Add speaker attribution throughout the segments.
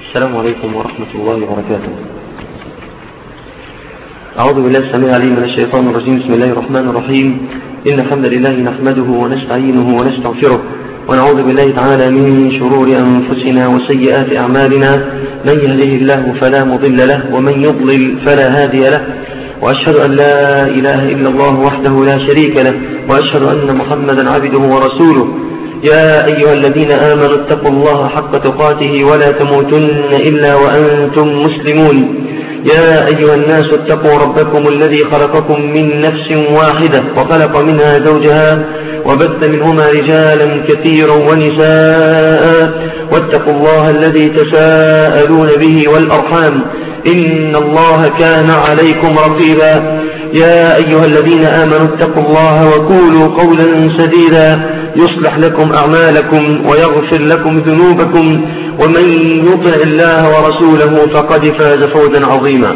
Speaker 1: السلام عليكم ورحمة الله وبركاته أعوذ بالله السميع العليم من الشيطان الرجيم بسم الله الرحمن الرحيم إن الحمد لله نحمده ونستعينه ونستغفره ونعوذ بالله تعالى من شرور أنفسنا وسيئات أعمالنا من يهده الله فلا مضل له ومن يضلل فلا هادي له وأشهد أن لا إله إلا الله وحده لا شريك له وأشهد أن محمدا عبده ورسوله يا أيها الذين آمنوا اتقوا الله حق تقاته ولا تموتن إلا وأنتم مسلمون يا أيها الناس اتقوا ربكم الذي خلقكم من نفس واحدة وخلق منها زوجها وبث منهما رجالا كثيرا ونساء واتقوا الله الذي تساءلون به والأرحام إن الله كان عليكم رقيبا يا أيها الذين آمنوا اتقوا الله وقولوا قولا سديدا يصلح لكم أعمالكم ويغفر لكم ذنوبكم ومن يطع الله ورسوله فقد فاز فوزا عظيما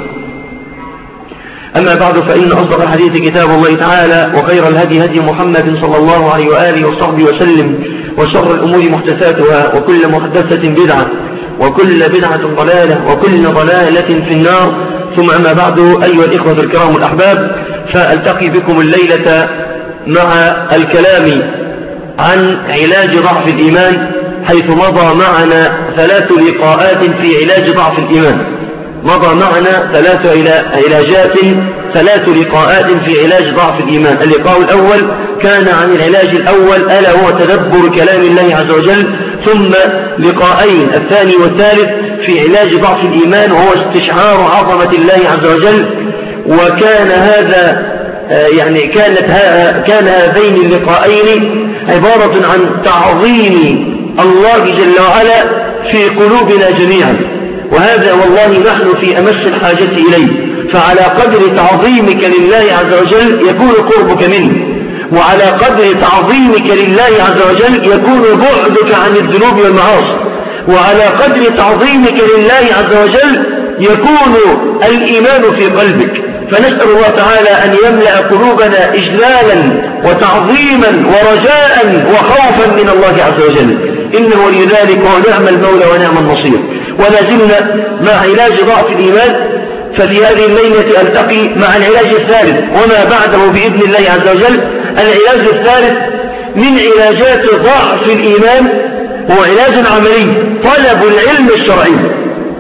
Speaker 1: أما بعد فإن أصدق الحديث كتاب الله تعالى وخير الهدي هدي محمد صلى الله عليه وآله وصحبه وسلم وشر الأمور محدثاتها وكل محدثة بدعة وكل بدعة ضلالة وكل ضلالة في النار ثم أما بعد أيها الإخوة الكرام الأحباب فألتقي بكم الليلة مع الكلام عن علاج ضعف الإيمان حيث مضى معنا ثلاث لقاءات في علاج ضعف الإيمان مضى معنا ثلاث علاجات ثلاث لقاءات في علاج ضعف الإيمان اللقاء الأول كان عن العلاج الأول ألا هو تدبر كلام الله عز وجل ثم لقاءين الثاني والثالث في علاج ضعف الإيمان وهو استشعار عظمة الله عز وجل وكان هذا يعني كانت كان هذين اللقاءين عبارة عن تعظيم الله جل وعلا في قلوبنا جميعا وهذا والله نحن في أمس الحاجة إليه فعلى قدر تعظيمك لله عز وجل يكون قربك منه وعلى قدر تعظيمك لله عز وجل يكون بعدك عن الذنوب والمعاصي وعلى قدر تعظيمك لله عز وجل يكون الإيمان في قلبك فنسأل الله تعالى أن يملأ قلوبنا إجلالا وتعظيما ورجاء وخوفا من الله عز وجل إنه ولي ذلك ونعم المولى ونعم النصير ولا زلنا مع علاج ضعف الإيمان ففي هذه الليلة ألتقي مع العلاج الثالث وما بعده بإذن الله عز وجل العلاج الثالث من علاجات ضعف الإيمان هو علاج عملي طلب العلم الشرعي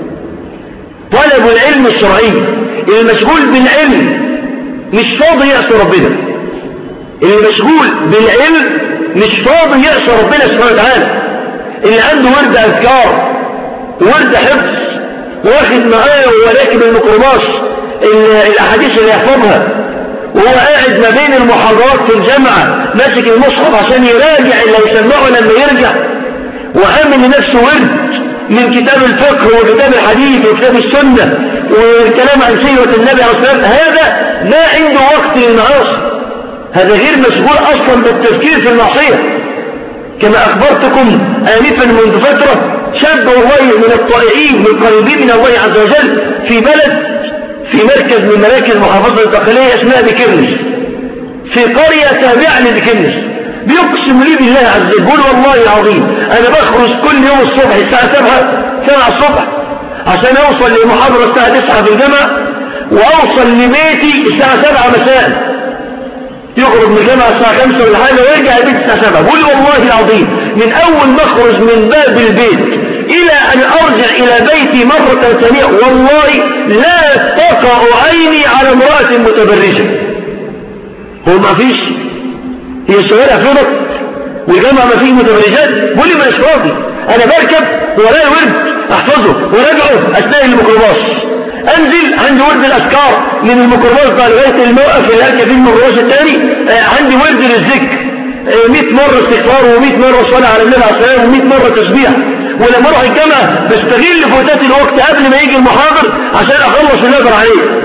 Speaker 1: طلب العلم الشرعي المشغول بالعلم مش فاضي يأس ربنا اللي مشغول بالعلم مش فاضي يأس ربنا سبحانه وتعالى اللي عنده ورد أذكار ورد حفظ واخد معاه ولكن الميكروباص الأحاديث اللي يحفظها وهو قاعد ما بين المحاضرات في الجامعة ماسك المصحف عشان يراجع اللي يسمعه لما يرجع وعامل لنفسه ورد من كتاب الفقه وكتاب الحديث وكتاب السنة والكلام عن سيرة النبي عليه الصلاة والسلام هذا ما عنده وقت للمعاصي هذا غير مشغول أصلا بالتفكير في المعصية كما أخبرتكم آنفا منذ فترة شاب والله من الطائعين من قريبين من الله عز وجل في بلد في مركز من مراكز محافظة الداخلية اسمها بكرنس في قرية تابعة لبكرنس بيقسم لي بالله عز وجل يقول والله العظيم أنا بخرج كل يوم الصبح الساعة 7 7 الصبح عشان أوصل للمحاضرة الساعة 9 في الجامعة وأوصل لبيتي الساعة 7 مساء يخرج من الجامعة الساعة 5 ولا حاجة ويرجع البيت الساعة 7 بقول والله العظيم من أول ما أخرج من باب البيت إلى أن أرجع إلى بيتي مرة ثانية والله لا تقع عيني على امرأة متبرجة هو ما فيش هي الشوارع فضت والجامعة ما فيش متبرجات بقول لي مش فاضي أنا بركب ولا الورد أحفظه وراجعه أثناء الميكروباص أنزل عندي ورد الأذكار من الميكروباص ده لغاية الموقف اللي أركب فيه الميكروباص الثاني عندي ورد للذكر 100 مرة استغفار و100 مرة صلاة على النبي عليه الصلاة والسلام و100 مرة تسبيح ولما اروح الجامعة بستغل فوتات الوقت قبل ما يجي المحاضر عشان اخلص اللي اقدر عليه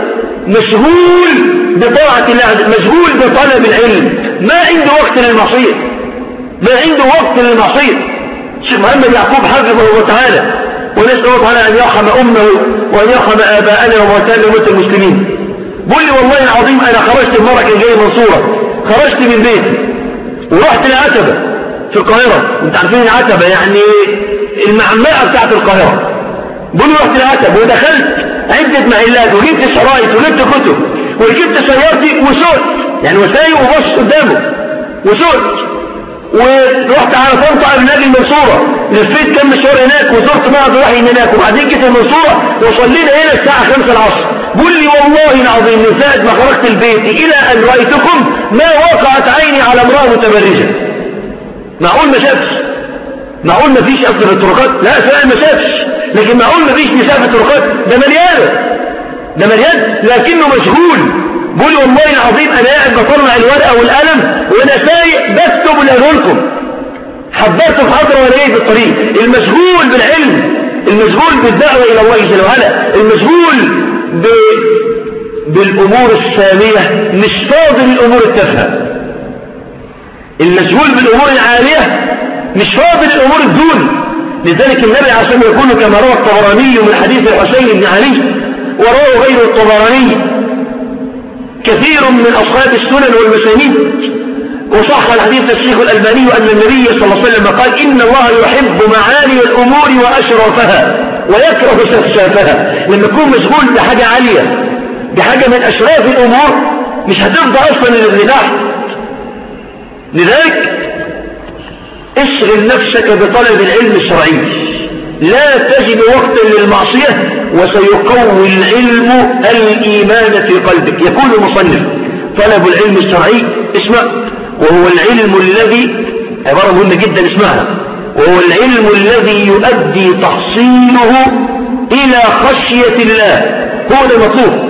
Speaker 1: مشغول بطاعة الله مشغول بطلب العلم ما عنده وقت للمعصية ما عنده وقت للمعصية الشيخ محمد يعقوب حفظه الله تعالى ونسأل الله تعالى أن يرحم أمه وأن يرحم آباءنا وموتانا وموتى المسلمين بقول لي والله العظيم أنا خرجت المرة كان جاي منصورة خرجت من بيتي ورحت العتبة في القاهرة انت عارفين العتبة يعني المعمعة بتاعت القاهرة بقول رحت العتب ودخلت عدة محلات وجبت شرايط وجبت كتب وركبت سيارتي وسوت يعني وسايق وبص قدامه وسوت ورحت على طنطا بنادي المنصورة لفيت كم مشوار هناك وزرت بعض وحي هناك وبعدين جيت المنصورة وصلينا هنا الساعة 5 العصر قول لي والله العظيم من ساعة ما خرجت البيت إلى أن رأيتكم ما وقعت عيني على امرأة متبرجة معقول ما شافش معقول ما فيش أصل في الطرقات لا فعلا ما شافش لكن معقول ما فيش نساء في الطرقات ده مليانة ده مليان لكنه مشغول قول والله العظيم أنا قاعد بطلع الورقة والقلم وأنا سايق بكتب ولا لكم حضرت محاضرة ولا ايه في الطريق المشغول بالعلم المشغول بالدعوة إلى الله جل وعلا المشغول ب... بالأمور السامية مش فاضل الأمور التافهة المشغول بالأمور العالية مش فاضل الأمور الدون لذلك النبي عليه الصلاة يقول كما روى الطبراني من حديث الحسين بن علي وروى غير الطبراني كثير من أصحاب السنن والمسانيد وصح الحديث الشيخ الألباني أن النبي صلى الله عليه وسلم قال إن الله يحب معالي الأمور وأشرافها ويكره سفسافها لما تكون مشغول بحاجة عالية بحاجة من أشراف الأمور مش هتفضى أصلا للرباح لذلك اشغل نفسك بطلب العلم الشرعي لا تجد وقتا للمعصية وسيقوي العلم الإيمان في قلبك يقول المصنف طلب العلم الشرعي اسمع وهو العلم الذي عبارة مهمة جدا اسمعها وهو العلم الذي يؤدي تحصيله إلى خشية الله هو المطلوب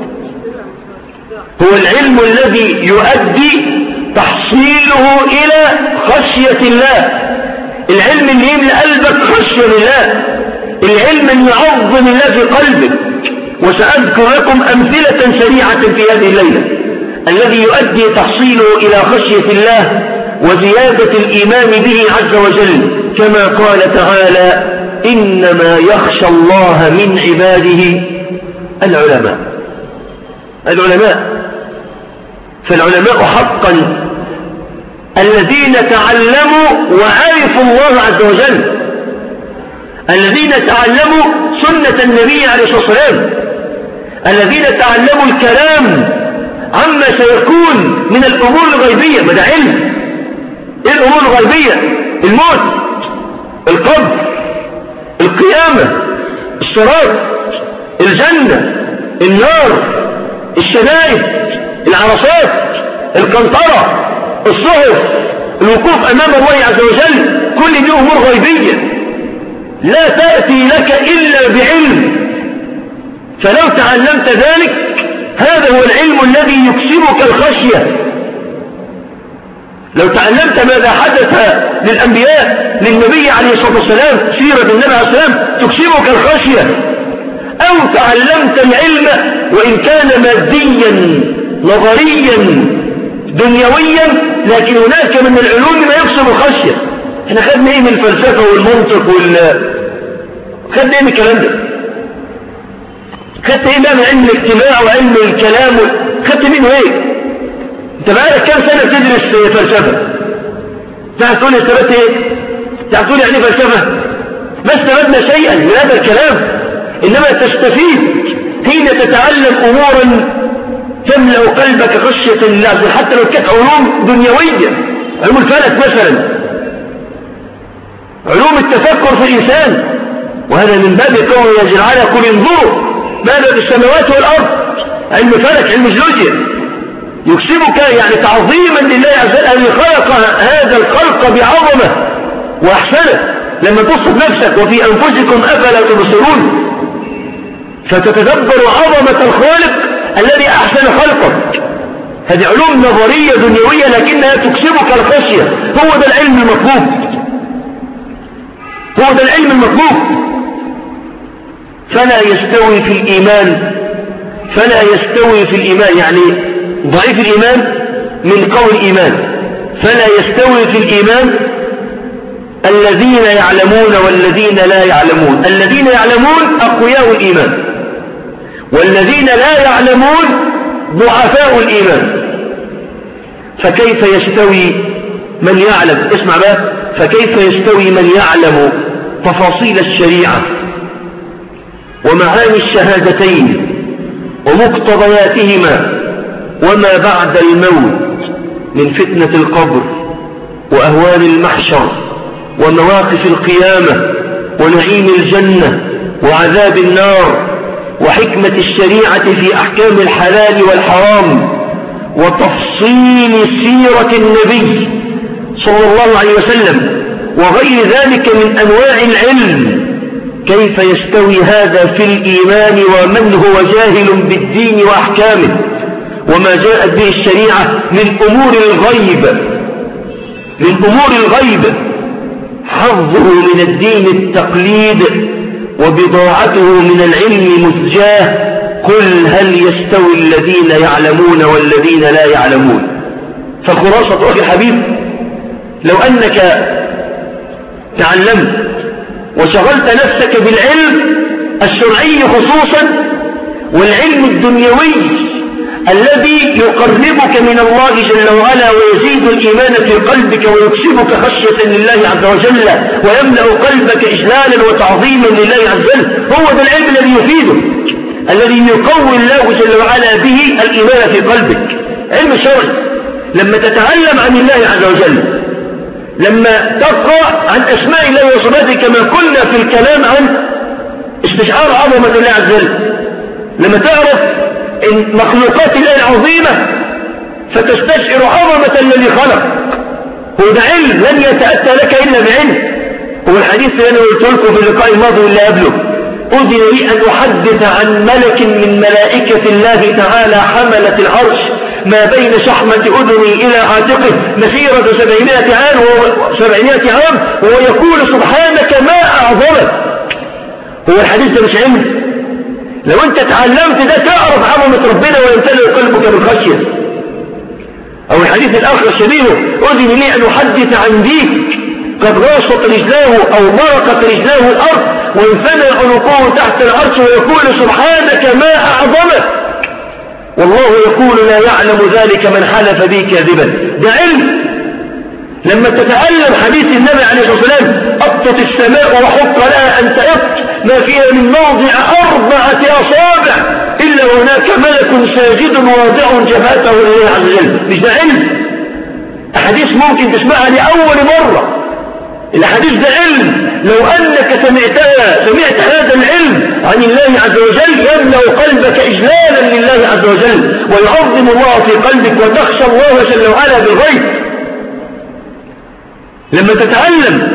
Speaker 1: هو العلم الذي يؤدي تحصيله إلى خشية الله العلم اللي يملأ قلبك خشية لله العلم اللي يعظم الله في قلبك وسأذكر لكم أمثلة سريعة في هذه الليلة الذي يؤدي تحصيله إلى خشية الله وزيادة الإيمان به عز وجل كما قال تعالى إنما يخشى الله من عباده العلماء العلماء فالعلماء حقا الذين تعلموا وعرفوا الله عز وجل الذين تعلموا سنة النبي عليه الصلاة والسلام الذين تعلموا الكلام عما سيكون من الأمور الغيبية ما ده علم ايه الأمور الغيبية الموت القبر القيامة الصراط الجنة النار الشدائد العرصات القنطرة الصهر الوقوف أمام الله عز وجل كل دي أمور غيبية لا تأتي لك إلا بعلم فلو تعلمت ذلك هذا هو العلم الذي يكسبك الخشية لو تعلمت ماذا حدث للأنبياء للنبي عليه الصلاة والسلام سيرة النبي عليه الصلاة والسلام تكسبك الخشية أو تعلمت العلم وإن كان ماديا نظريا دنيويا لكن هناك من العلوم ما يكسب الخشية احنا خدنا ايه من الفلسفة والمنطق وال خدنا ايه من الكلام ده خدت ايه بقى من علم الاجتماع وعلم الكلام و... خدت منه ايه انت بقالك كام سنة تدرس فلسفة تعرف تقول استفدت ايه تعرف تقول يعني فلسفة ما استفدنا شيئا من هذا الكلام انما تستفيد حين تتعلم امورا تملأ قلبك خشية الله حتى لو كانت علوم دنيوية علوم الفلك مثلا علوم التفكر في الإنسان وهذا من باب قوله يا جلعان يقول انظروا ماذا في السماوات والأرض علم فلك علم جيولوجيا يكسبك يعني تعظيما لله عز وجل أن خلق هذا الخلق بعظمة وأحسنه لما تصف نفسك وفي أنفسكم أفلا تبصرون فتتدبر عظمة الخالق الذي أحسن خلقك هذه علوم نظرية دنيوية لكنها تكسبك الخشية هو ده العلم المطلوب هو ده العلم المطلوب فلا يستوي في الإيمان فلا يستوي في الإيمان يعني ضعيف الإيمان من قول الإيمان فلا يستوي في الإيمان الذين يعلمون والذين لا يعلمون الذين يعلمون أقوياء الإيمان والذين لا يعلمون ضعفاء الإيمان فكيف يستوي من يعلم اسمع بقى فكيف يستوي من يعلم تفاصيل الشريعة ومعاني الشهادتين ومقتضياتهما وما بعد الموت من فتنة القبر وأهوال المحشر ومواقف القيامة ونعيم الجنة وعذاب النار وحكمة الشريعة في أحكام الحلال والحرام وتفصيل سيرة النبي صلى الله عليه وسلم وغير ذلك من أنواع العلم كيف يستوي هذا في الإيمان ومن هو جاهل بالدين وأحكامه وما جاءت به الشريعة من أمور الغيب من أمور الغيب حظه من الدين التقليد وبضاعته من العلم مزجاه قل هل يستوي الذين يعلمون والذين لا يعلمون فخلاصة أخي الحبيب لو أنك تعلمت وشغلت نفسك بالعلم الشرعي خصوصا والعلم الدنيوي الذي يقربك من الله جل وعلا ويزيد الإيمان في قلبك ويكسبك خشية لله عز وجل ويملأ قلبك إجلالا وتعظيما لله عز وجل هو ده العلم الذي يفيدك الذي يقوي الله جل وعلا به الإيمان في قلبك علم شرعي لما تتعلم عن الله عز وجل لما تقرأ عن أسماء الله وصفاته كما قلنا في الكلام عن استشعار عظمة الله عز وجل لما تعرف إن مخلوقات الله العظيمة فتستشعر عظمة الذي خلق هو ده علم لن يتأتى لك إلا بعلم هو الحديث اللي أنا قلت لكم في اللقاء الماضي اللي قبله أذن لي أن أحدث عن ملك من ملائكة الله تعالى حملة العرش ما بين شحمة أذني إلى عاتقه مسيرة سبعمائة عام سبعمائة عام ويقول سبحانك ما أعظمك هو الحديث ده مش علم لو انت تعلمت ده تعرف عظمة ربنا ويمتلئ قلبك بالخشية او الحديث الاخر شبيهه اذن لي ان احدث عن ديك قد غاصت رجلاه او مرقت رجلاه الارض وانفنى عنقه تحت العرش ويقول سبحانك ما اعظمك والله يقول لا يعلم ذلك من حلف بي كاذبا ده علم لما تتعلم حديث النبي عليه الصلاة والسلام أطت السماء وحق لها أن تأط ما فيها من موضع أربعة أصابع إلا هناك ملك ساجد واضع جبهته لله عز وجل مش ده علم أحاديث ممكن تسمعها لأول مرة الحديث ده علم لو أنك سمعتها سمعت هذا العلم عن الله عز وجل يملأ قلبك إجلالا لله عز وجل ويعظم الله في قلبك وتخشى الله جل وعلا بالغيب لما تتعلم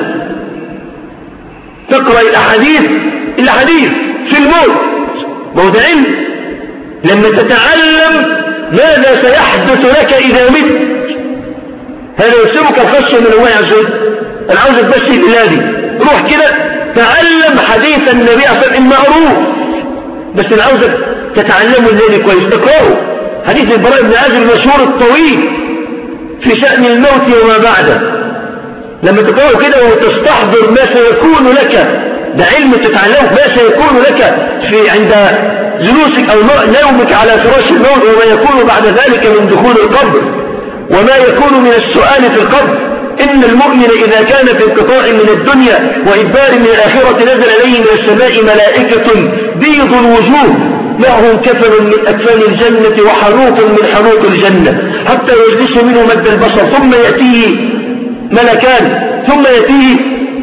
Speaker 1: تقرأ الأحاديث الأحاديث في الموت موت علم لما تتعلم ماذا سيحدث لك إذا مت هذا يسبك الخشية من الله عز وجل أنا عاوزك بس بلادي روح كده تعلم حديث النبي صلى الله عليه وسلم معروف بس أنا عاوزك تتعلمه الليل كويس تقرأه حديث البراء بن عازم المشهور الطويل في شأن الموت وما بعده لما تقرأه كده وتستحضر ما سيكون لك ده علم تتعلمه ما سيكون لك في عند جلوسك أو نومك على فراش الموت وما يكون بعد ذلك من دخول القبر وما يكون من السؤال في القبر إن المؤمن إذا كان في انقطاع من الدنيا وإدبار من الآخرة نزل عليه من السماء ملائكة بيض الوجوه معهم كفن من أكفان الجنة وحنوط من حنوط الجنة حتى يجلس منه مد البصر ثم يأتيه ملكان ثم يأتيه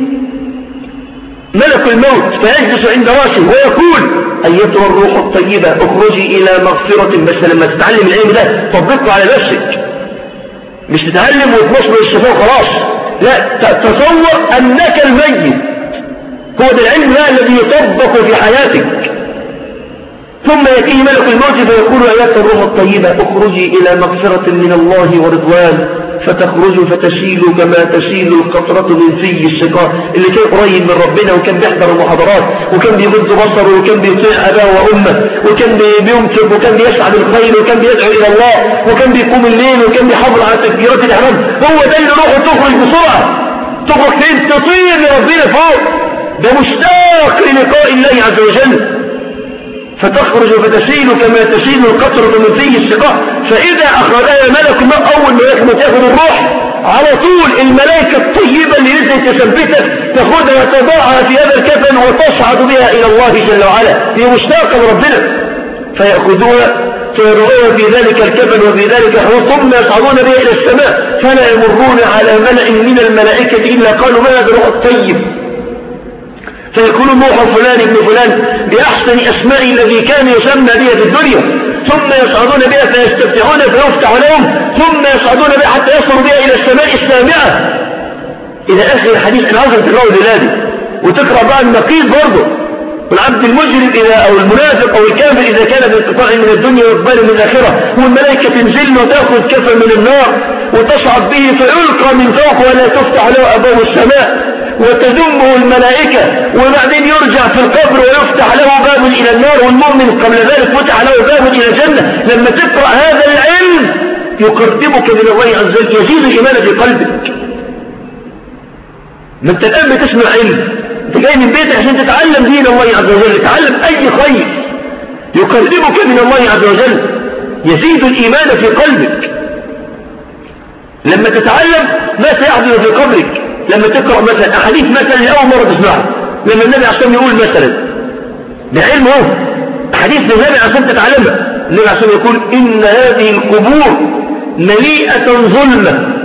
Speaker 1: ملك الموت فيجلس عند راسه ويقول أيتها الروح الطيبة اخرجي إلى مغفرة بس لما تتعلم العلم ده تطبقه على نفسك مش تتعلم وتنصب الشفاء خلاص لا تصور أنك الميت هو ده العلم لا الذي يطبق في حياتك ثم يأتيه ملك الموت فيقول أيتها الروح الطيبة اخرجي إلى مغفرة من الله ورضوان فتخرج فتسيل كما تسيل القطرة من في السقاء اللي كان قريب من ربنا وكان بيحضر المحاضرات وكان بيغض بصره وكان بيطيع أباه وأمه وكان بينفق وكان بيسعى بالخير وكان بيدعو إلى الله وكان بيقوم الليل وكان بيحافظ على تكبيرات الإحرام هو ده اللي روحه تخرج بسرعة تخرج فين تطير لربنا فوق ده مشتاق للقاء الله عز وجل فتخرج فتسيل كما تسيل القطرة من في السقاء فإذا أخذها ملك ما أول ما يكمل تأخذ الروح
Speaker 2: على طول الملائكة الطيبة اللي نزلت تثبتك تاخدها وتضعها في هذا الكفن وتصعد بها إلى الله جل وعلا هي مشتاقة لربنا فيأخذوها فيرغون في ذلك الكفن وفي ذلك الحوض ثم يصعدون بها إلى السماء فلا يمرون على ملأ من الملائكة إلا قالوا ما هذا الروح الطيب فيكون نوح فلان ابن فلان بأحسن أسماء الذي كان يسمى بها في الدنيا ثم يصعدون بها فيستفتحون فيفتح لهم ثم يصعدون بها حتى يصلوا بها إلى السماء السابعة إلى آخر الحديث أنا عاوز تقرأوا بلادي وتقرأ بقى النقيض برضه والعبد المجرم إذا أو المنافق أو الكافر إذا كان بانقطاع من الدنيا وإقبال من الآخرة والملائكة تنزل وتأخذ كفا من النار وتصعد به فيلقى من فوق ولا تفتح له أبواب السماء وتذمه الملائكة وبعدين يرجع في القبر ويفتح له باب إلى النار والمؤمن قبل ذلك فتح له باب إلى الجنة لما تقرأ هذا العلم يقربك من الله عز وجل يزيد الإيمان في قلبك ما انت الآن بتسمع علم انت جاي من بيتك عشان تتعلم دين الله عز وجل تتعلم أي خير يقربك من الله عز وجل يزيد الإيمان في قلبك لما تتعلم ما سيحدث في قبرك لما تقرأ مثلا أحاديث مثلا لأول مرة تسمعها لما النبي عليه الصلاة يقول مثلا بعلم هو أحاديث للنبي عشان تتعلمها النبي عليه الصلاة يقول إن هذه القبور مليئة ظلمة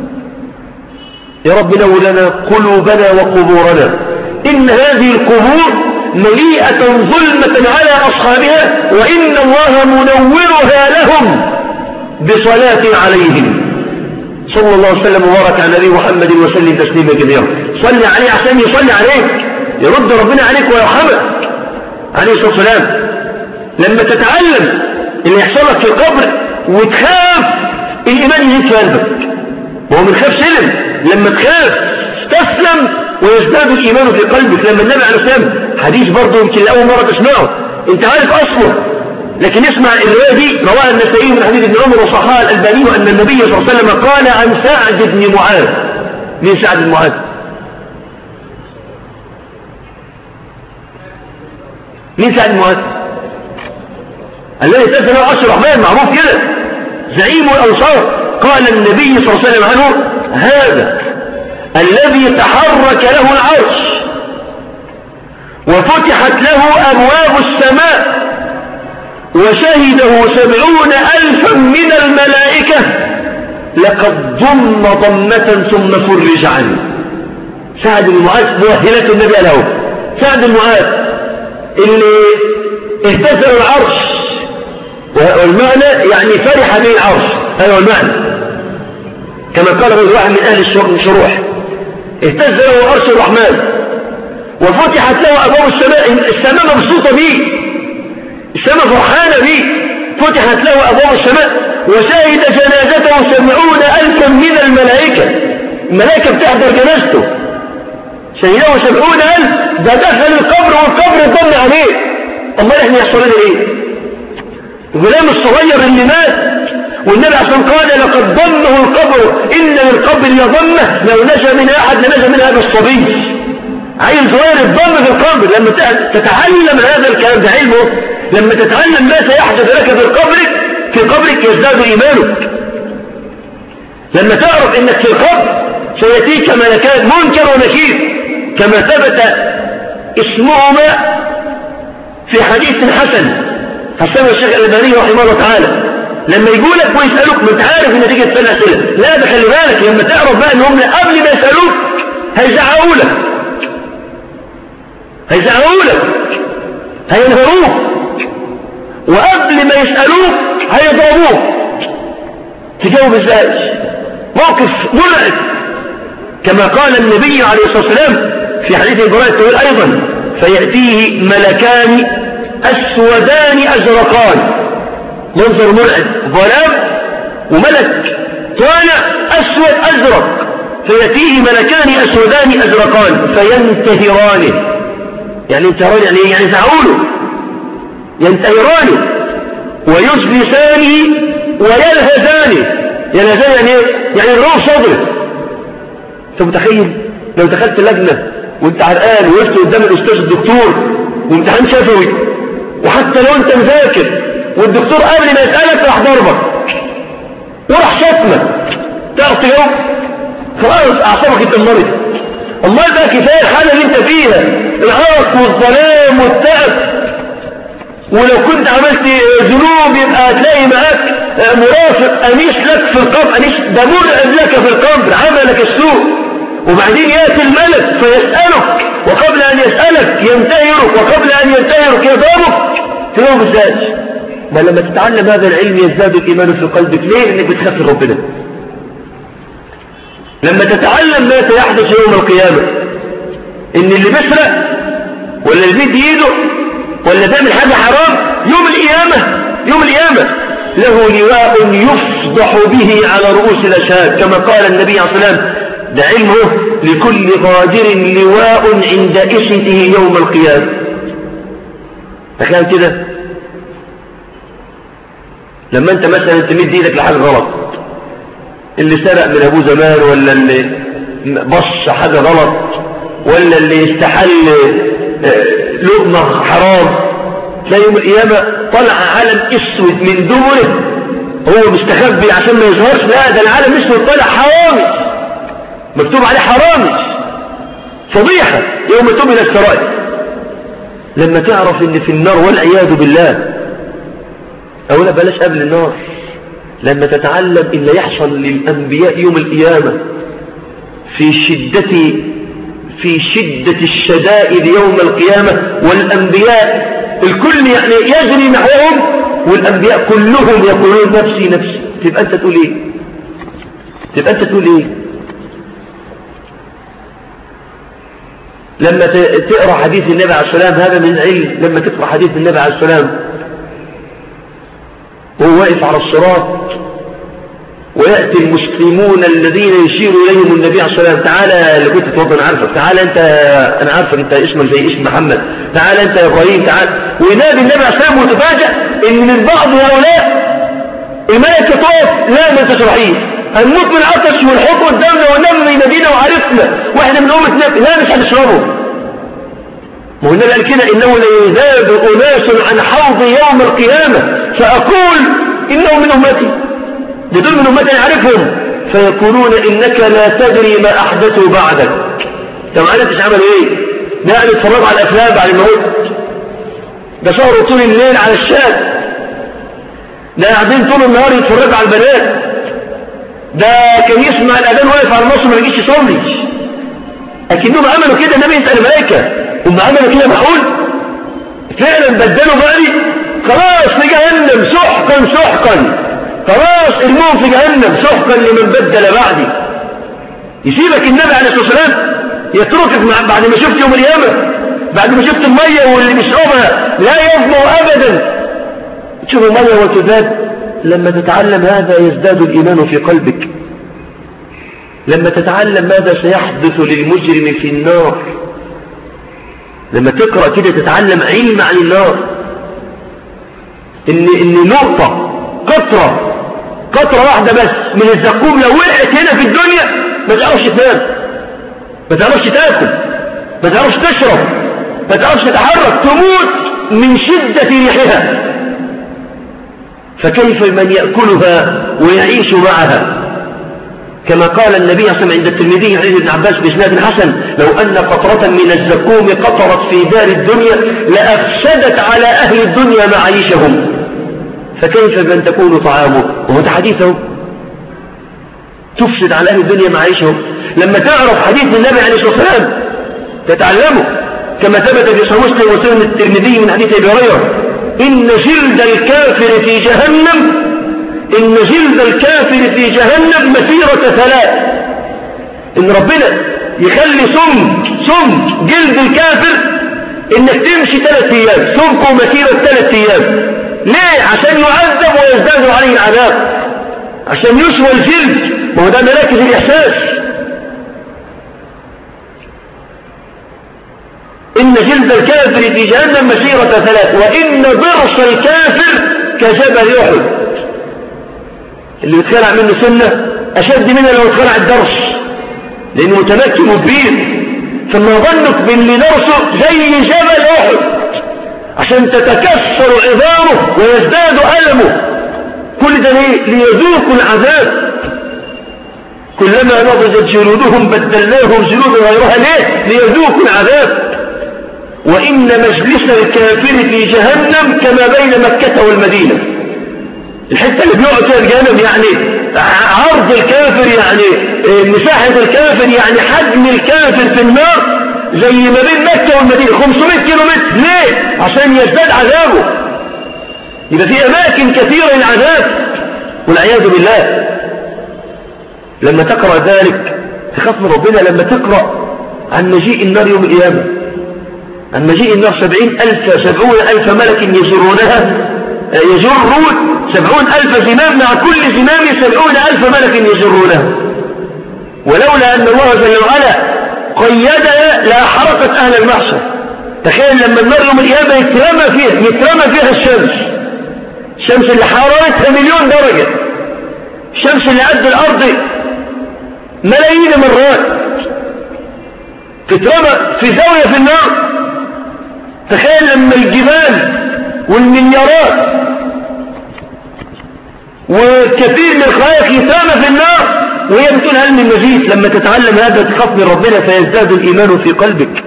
Speaker 2: يا رب نور لنا قلوبنا وقبورنا إن هذه القبور مليئة ظلمة على أصحابها وإن الله منورها لهم بصلاة عليهم صلى الله عليه وسلم وبارك على نبي محمد وسلم تسليما كثيرا صلي عليه عشان يصلي عليك يرد ربنا عليك ويرحمك عليه الصلاة والسلام لما تتعلم اللي يحصل لك في القبر وتخاف الإيمان يزيد في قلبك وهو من خاف سلم لما تخاف تسلم ويزداد الإيمان في قلبك لما النبي عليه الصلاة والسلام حديث برضه يمكن لأول مرة تسمعه انت عارف أصله لكن اسمع الرواية دي رواها النسائي من حديث ابن عمر وصححها الألباني أن النبي صلى الله عليه وسلم قال عن سعد بن معاذ مين سعد بن معاذ مين سعد بن معاذ الذي تسمى عشر الرحمن معروف كده زعيم الأنصار قال النبي صلى الله عليه وسلم عنه هذا الذي تحرك له العرش وفتحت له أبواب السماء وشهده سبعون ألفا من الملائكة لقد ضم ضمة ثم فرج عنه سعد بن معاذ مؤهلة النبي له سعد بن معاذ اللي اهتزل العرش والمعنى يعني فرح به العرش هذا هو المعنى كما قال واحد من أهل الشروح اهتز له عرش الرحمن وفتحت له أبواب السماء السماء مبسوطة به السماء فرحانة به فتحت له أبواب السماء وشاهد جنازته سبعون ألفا من الملائكة الملائكة بتحضر جنازته شهده سبعون ألف ده دخل القبر والقبر ضل عليه الله احنا يحصل لنا ايه الغلام الصغير اللي مات والنبي عشان قال لقد ضمه القبر إن للقبر لضمه لو نجا من أحد لنجا من هذا الصبي عيل صغير الضم في القبر لما تتعلم هذا الكلام ده علمه لما تتعلم ما سيحدث لك في قبرك في قبرك يزداد إيمانك لما تعرف انك في القبر سيأتيك ملكات منكر ونكير كما ثبت اسمهما في حديث حسن حسن الشيخ الألباني رحمه الله تعالى لما يقولك ويسألوك ما انت عارف ان تيجي تسأل أسئلة لا ده خلي بالك لما تعرف بقى ان هم قبل ما يسألوك هيزعقوا لك هيزعقوا لك هينهروك وقبل ما يسألوك هيضربوك تجاوب ازاي موقف مرعب كما قال النبي عليه الصلاة والسلام في حديث إبراهيم الطويل أيضا فيأتيه ملكان أسودان أزرقان منظر مرعب ظلام وملك طالع أسود أزرق فيأتيه ملكان أسودان أزرقان فينتهرانه يعني انتهران يعني يعني زعوله ينتهرانه ويجلسانه ويلهزانه يلهزان يعني ايه؟ يعني الروح صدره انت متخيل لو دخلت لجنة وانت عرقان وقفت قدام الاستاذ الدكتور وامتحان شفوي وحتى لو انت مذاكر والدكتور قبل ما يسألك راح ضربك وراح شتمك تعرف تجاوب خلاص اعصابك اتدمرت امال بقى كفايه الحاله اللي انت فيها العرق والظلام والتعب ولو كنت عملت ذنوب يبقى هتلاقي معاك مرافق انيس لك في القبر انيس ده مرعب لك في القبر عملك السوء وبعدين ياتي الملك فيسالك وقبل ان يسالك ينتهرك وقبل ان ينتهرك يضربك تقوم ازاي ما لما تتعلم هذا العلم يزداد الايمان في قلبك ليه انك بتخاف من ربنا لما تتعلم ما سيحدث يوم القيامه ان اللي بيسرق ولا اللي بيدي ايده ولا بيعمل حاجه حرام يوم القيامه يوم القيامه له لواء يفضح به على رؤوس الاشهاد كما قال النبي عليه الصلاه والسلام ده علمه لكل غادر لواء عند إسته يوم القيامة تخيل كده لما انت مثلا تمد ايدك لحاجه غلط اللي سرق من ابوه زمان ولا اللي بص حاجه غلط ولا اللي استحل لقمه حرام تلاقي يوم القيامه طلع علم اسود من دبره هو مستخبي عشان ما يظهرش لا ده العالم اسود طلع حرامي مكتوب عليه حرامي فضيحه يوم تبل السرائر لما تعرف ان في النار والعياذ بالله أولا بلاش قبل النار لما تتعلم إلا يحصل للأنبياء يوم القيامة في شدة في شدة الشدائد يوم القيامة والأنبياء الكل يعني يجري نحوهم والأنبياء كلهم يقولون نفسي نفسي تبقى أنت تقول إيه تبقى أنت تقول إيه لما تقرأ حديث النبي عليه السلام هذا من العلم لما تقرأ حديث النبي عليه السلام وهو واقف على الصراط ويأتي المسلمون الذين يشير إليهم النبي عليه الصلاة والسلام تعالى اللي كنت تفضل أنا عارفك تعالى أنت أنا عارفك أنت اسمك زي اسم محمد تعالى أنت يا إبراهيم تعالى وينادي النبي عليه الصلاة والسلام وتفاجأ إن من بعض هؤلاء الملكة تقف لا ما تشرحيه هنموت من العطش والحب قدامنا ونم ينادينا وعرفنا واحنا من أمة نبي لا مش هنشربه ما هو قال كده إنه ليذاب أناس عن حوض يوم القيامة فأقول إنه من أمتي بدون من أمتي يعرفهم فيقولون إنك لا تدري ما أحدثوا بعدك طب عرفتش عملوا إيه ده يعني اتفرجوا على الأفلام بعد الموت ده سهروا طول الليل على الشات ده قاعدين طول النهار يتفرجوا على البنات ده كان يسمع الأذان واقف على النص ما يجيش يصلي لكنهم عملوا كده النبي يسأل الملائكة هم عملوا كده معقول فعلا بدلوا بالي خلاص في جهنم سحقا سحقا خلاص ارموهم في جهنم سحقا لمن بدل بعدي يسيبك النبي عليه الصلاة والسلام يتركك مع بعد ما شفت يوم القيامة بعد ما شفت المية واللي بيشربها لا يظمأ أبدا تشوف المية وتذاب لما تتعلم هذا يزداد الإيمان في قلبك لما تتعلم ماذا سيحدث للمجرم في النار لما تقرأ كده تتعلم علم عن النار ان ان نقطة قطرة قطرة واحدة بس من الزقوم لو وقعت هنا في الدنيا ما تعرفش تنام ما تعرفش تاكل ما تعرفش تشرب ما تعرفش تتحرك تموت من شدة ريحها فكيف من يأكلها ويعيش معها كما قال النبي صلى الله عليه وسلم عند الترمذي عن ابن عباس بإسناد حسن لو أن قطرة من الزقوم قطرت في دار الدنيا لأفسدت على أهل الدنيا معايشهم فكيف بأن تكون طعامه وهو حديثه تفسد على أهل الدنيا معايشهم لما تعرف حديث النبي عليه الصلاة والسلام تتعلمه كما ثبت في صحيح مسلم وسلم الترمذي من حديث ابي هريره ان جلد الكافر في جهنم إن جلد الكافر في جهنم مسيرة ثلاث إن ربنا يخلي سم سم جلد الكافر إنك تمشي ثلاث أيام سمكه مسيرة ثلاث أيام ليه؟ عشان يعذب ويزداد عليه العذاب عشان يسوى الجلد وهو ده مراكز الإحساس إن جلد الكافر في جهنم مسيرة ثلاث وإن ضرس الكافر كجبل أحد اللي بيتخلع منه سنة أشد منها لو اتخلع الدرس لأنه متمكن وكبير فما ظنك باللي درسه زي جبل أحد عشان تتكسر عظامه ويزداد ألمه كل ده ليه؟ ليذوقوا العذاب كلما نضجت جلودهم بدلناهم جلودا غيرها ليه ليذوقوا العذاب وإن مجلس الكافر في جهنم كما بين مكة والمدينة الحتة اللي بيقعد فيها الجهنم يعني عرض الكافر يعني مساحة الكافر يعني حجم الكافر في النار زي ما بين مكة والمدينة 500 كيلو متر ليه عشان يزداد عذابه يبقى في أماكن كثيرة للعذاب والعياذ بالله لما تقرأ ذلك تخاف من ربنا لما تقرأ عن مجيء النار يوم القيامة عن مجيء النار سبعين ألف سبعون ألف ملك يجرونها يجرون سبعون ألف زمام مع كل زمام سبعون ألف ملك يجرونها ولولا أن الله جل وعلا قيدها لأحرقت أهل المحشر تخيل لما النار يوم القيامة يترمى فيها يترمى فيها الشمس الشمس اللي حرارتها مليون درجة الشمس اللي قد الأرض ملايين مرات تترمى في زاوية في النار تخيل لما الجبال والمليارات وكثير من الخلائق يترمى في النار وهي بتقول هل من مزيد لما تتعلم هذا تخاف من ربنا فيزداد الإيمان في قلبك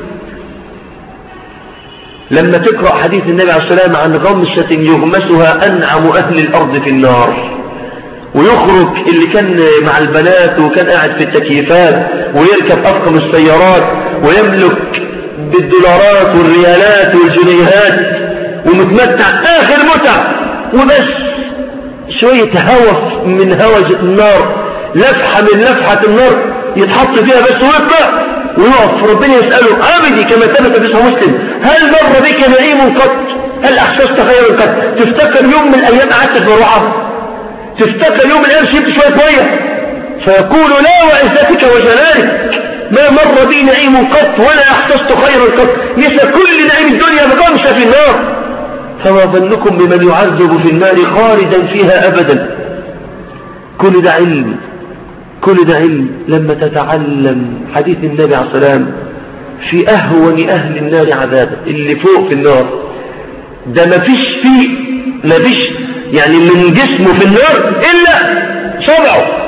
Speaker 2: لما تقرأ حديث النبي عليه السلام عن غمسة يغمسها أنعم أهل الأرض في النار ويخرج اللي كان مع البنات وكان قاعد في التكييفات ويركب أفخم السيارات ويملك بالدولارات والريالات والجنيهات ومتمتع آخر متع وبس شوية هوف من هوج النار لفحة من لفحة النار يتحط فيها بس ويطلع ويقف ربنا يسأله عبدي كما ثبت في مسلم هل مر بك نعيم قط هل أحسست خيرا قط تفتكر يوم من الأيام قعدت في مروحة تفتكر يوم من الأيام شربت شوية مية فيقول لا وعزتك وجلالك ما مر بي نعيم قط ولا أحسست خيرا قط نسى كل نعيم الدنيا مقامشة في النار فما ظنكم بمن يعذب في النار خالدا فيها أبدا كل ده علم كل ده علم لما تتعلم حديث النبي عليه السلام في أهون أهل النار عذابا اللي فوق في النار ده ما فيش فيه ما فيش يعني من جسمه في النار إلا صبعه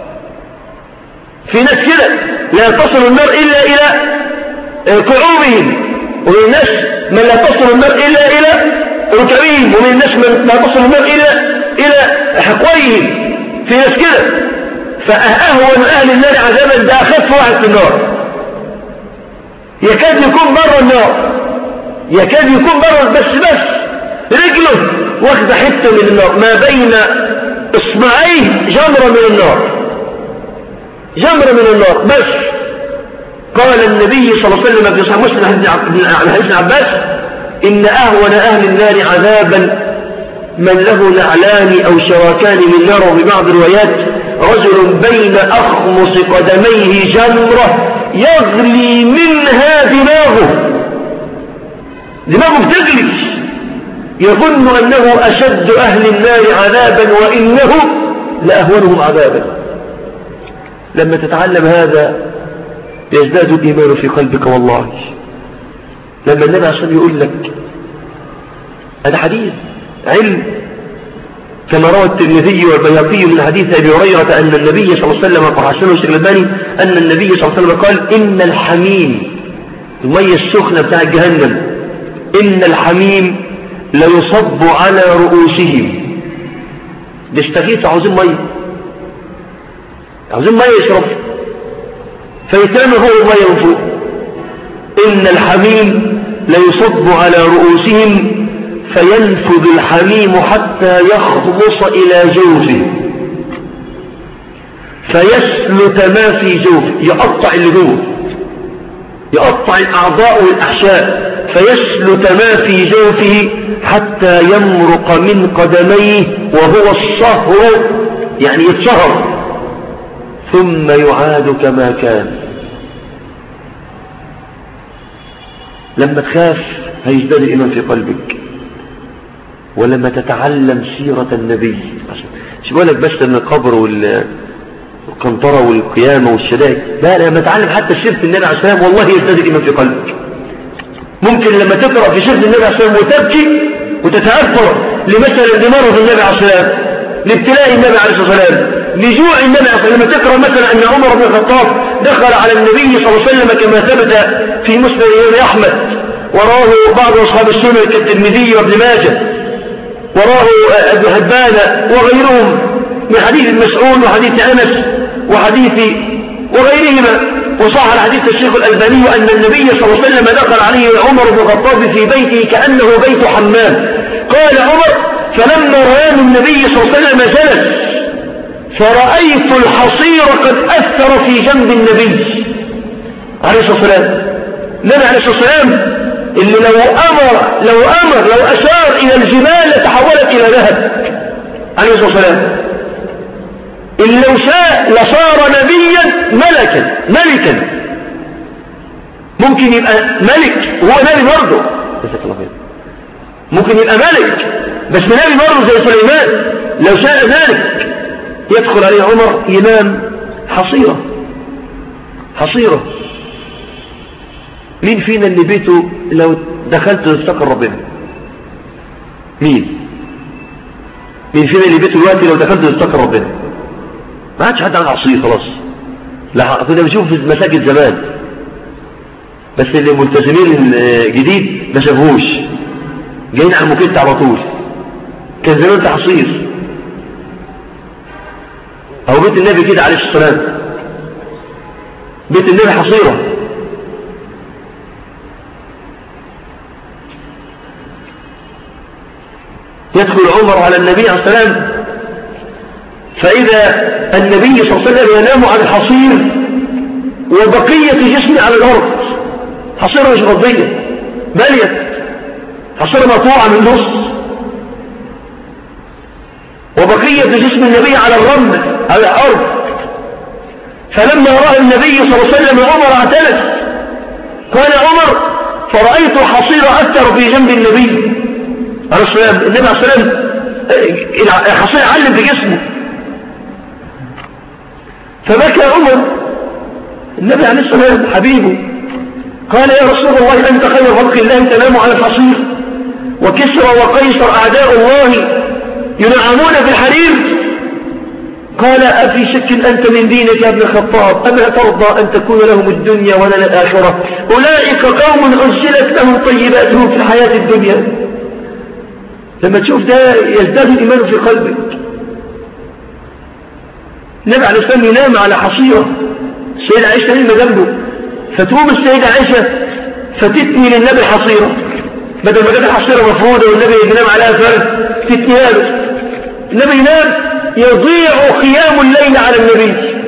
Speaker 2: في ناس كده لا تصل النار إلا إلى قعوبهم ومن الناس من لا تصل النار إلا إلى ركبهم ومن الناس من لا تصل النار إلى إلى حقويهم في ناس كده فأهون أهل النار عذابا ده أخف واحد في النار يكاد يكون بره النار يكاد يكون بره بس بس رجله واخده حتة من النار ما بين اصبعيه جمرة من النار جمرة من النار بس قال النبي صلى الله عليه وسلم في صحيح مسلم عن حديث عباس إن أهون أهل النار عذابا من له نعلان أو شراكان من نار وفي بعض الروايات رجل بين أخمص قدميه جمرة يغلي منها دماغه دماغه بتغلي يظن أنه أشد أهل النار عذابا وإنه لأهونهم عذابا لما تتعلم هذا يزداد الإيمان في قلبك والله لما النبي عشان يقول لك هذا حديث علم كما روى الترمذي والبيهقي من حديث ابي هريره ان النبي صلى الله عليه وسلم وحسنه الشيخ الالباني ان النبي صلى الله عليه وسلم قال ان الحميم الميه السخنه بتاع جهنم ان الحميم ليصب على رؤوسهم بيستغيث عاوزين ميه عاوزين ميه يشرب فيتم هو الميه من فوق ان الحميم ليصب على رؤوسهم فينفذ الحميم حتى يخلص إلى جوفه فيسلت ما في جوفه يقطع اللي جوه يقطع الأعضاء والأحشاء فيسلت ما في جوفه حتى يمرق من قدميه وهو الصهر يعني يتصهر ثم يعاد كما كان لما تخاف هيزداد الإيمان في قلبك ولما تتعلم سيرة النبي مش بقول لك بس من القبر والقنطرة والقيامة والشدائد لا لما تتعلم حتى سيرة النبي عليه السلام والله يزداد الإيمان في قلبك ممكن لما تقرأ في سيرة النبي عليه السلام وتبكي وتتأثر لمثل الدمار في النبي عليه السلام لابتلاء النبي عليه الصلاة والسلام لجوع النبي لما تقرأ مثلا أن عمر بن الخطاب دخل على النبي صلى الله عليه وسلم كما ثبت في مسند أحمد وراه بعض أصحاب السنة كالترمذي وابن ماجه وراه ابن هبان وغيرهم من حديث المسعود وحديث أنس وحديث وغيرهما وصح الحديث الشيخ الألباني أن النبي صلى الله عليه وسلم دخل عليه عمر بن الخطاب في بيته كأنه بيت حمام قال عمر فلما رآه النبي صلى الله عليه وسلم جلس فرأيت الحصير قد أثر في جنب النبي عليه الصلاة والسلام النبي عليه الصلاة والسلام اللي لو أمر لو أمر لو أشار إلى الجبال لتحولت إلى ذهب عليه الصلاة والسلام إن لو شاء لصار نبيا ملكا ملكا ممكن يبقى ملك وهو نبي برضه ممكن يبقى ملك بس نبي برضه زي سليمان لو شاء ذلك يدخل عليه عمر ينام حصيرة حصيرة مين فينا اللي بيته لو دخلت استقر ربنا مين مين فينا اللي بيته دلوقتي لو دخلت استقر ربنا ما عادش حد عنده عصير خلاص لا كنا بنشوف في المساجد زمان بس اللي ملتزمين جديد ما شافوش جايين على المكت على طول كان زمان تحصير او بيت النبي كده عليه الصلاه والسلام بيت النبي حصيره يدخل عمر على النبي عليه الصلاه والسلام فإذا النبي صلى الله عليه وسلم ينام على الحصير وبقية جسمه على الأرض حصيرة مش غضية بليت حصيرة مقطوعة من نص وبقية جسم النبي على الرمل على الأرض فلما رأى النبي صلى الله عليه وسلم عمر اعتلت قال عمر فرأيت حصير أثر في جنب النبي عليه السلام النبي عليه السلام الحصير علم في جسمه فبكى عمر النبي عليه الصلاة والسلام حبيبه قال يا رسول الله أنت خير خلق الله تنام على الحصير وكسرى وقيصر أعداء الله ينعمون في الحرير قال أفي شك أنت من دينك يا ابن الخطاب أما ترضى أن تكون لهم الدنيا ولا الآخرة أولئك قوم أرسلت لهم طيباتهم في الحياة الدنيا لما تشوف ده يزداد الإيمان في قلبك النبي عليه السلام ينام على حصيرة السيدة عائشة نايمة جنبه فتقوم السيدة عائشة فتتني للنبي الحصيرة بدل ما كانت الحصيرة مفروضة والنبي ينام عليها فرد تتنيها له النبي ينام يضيع قيام الليل على النبي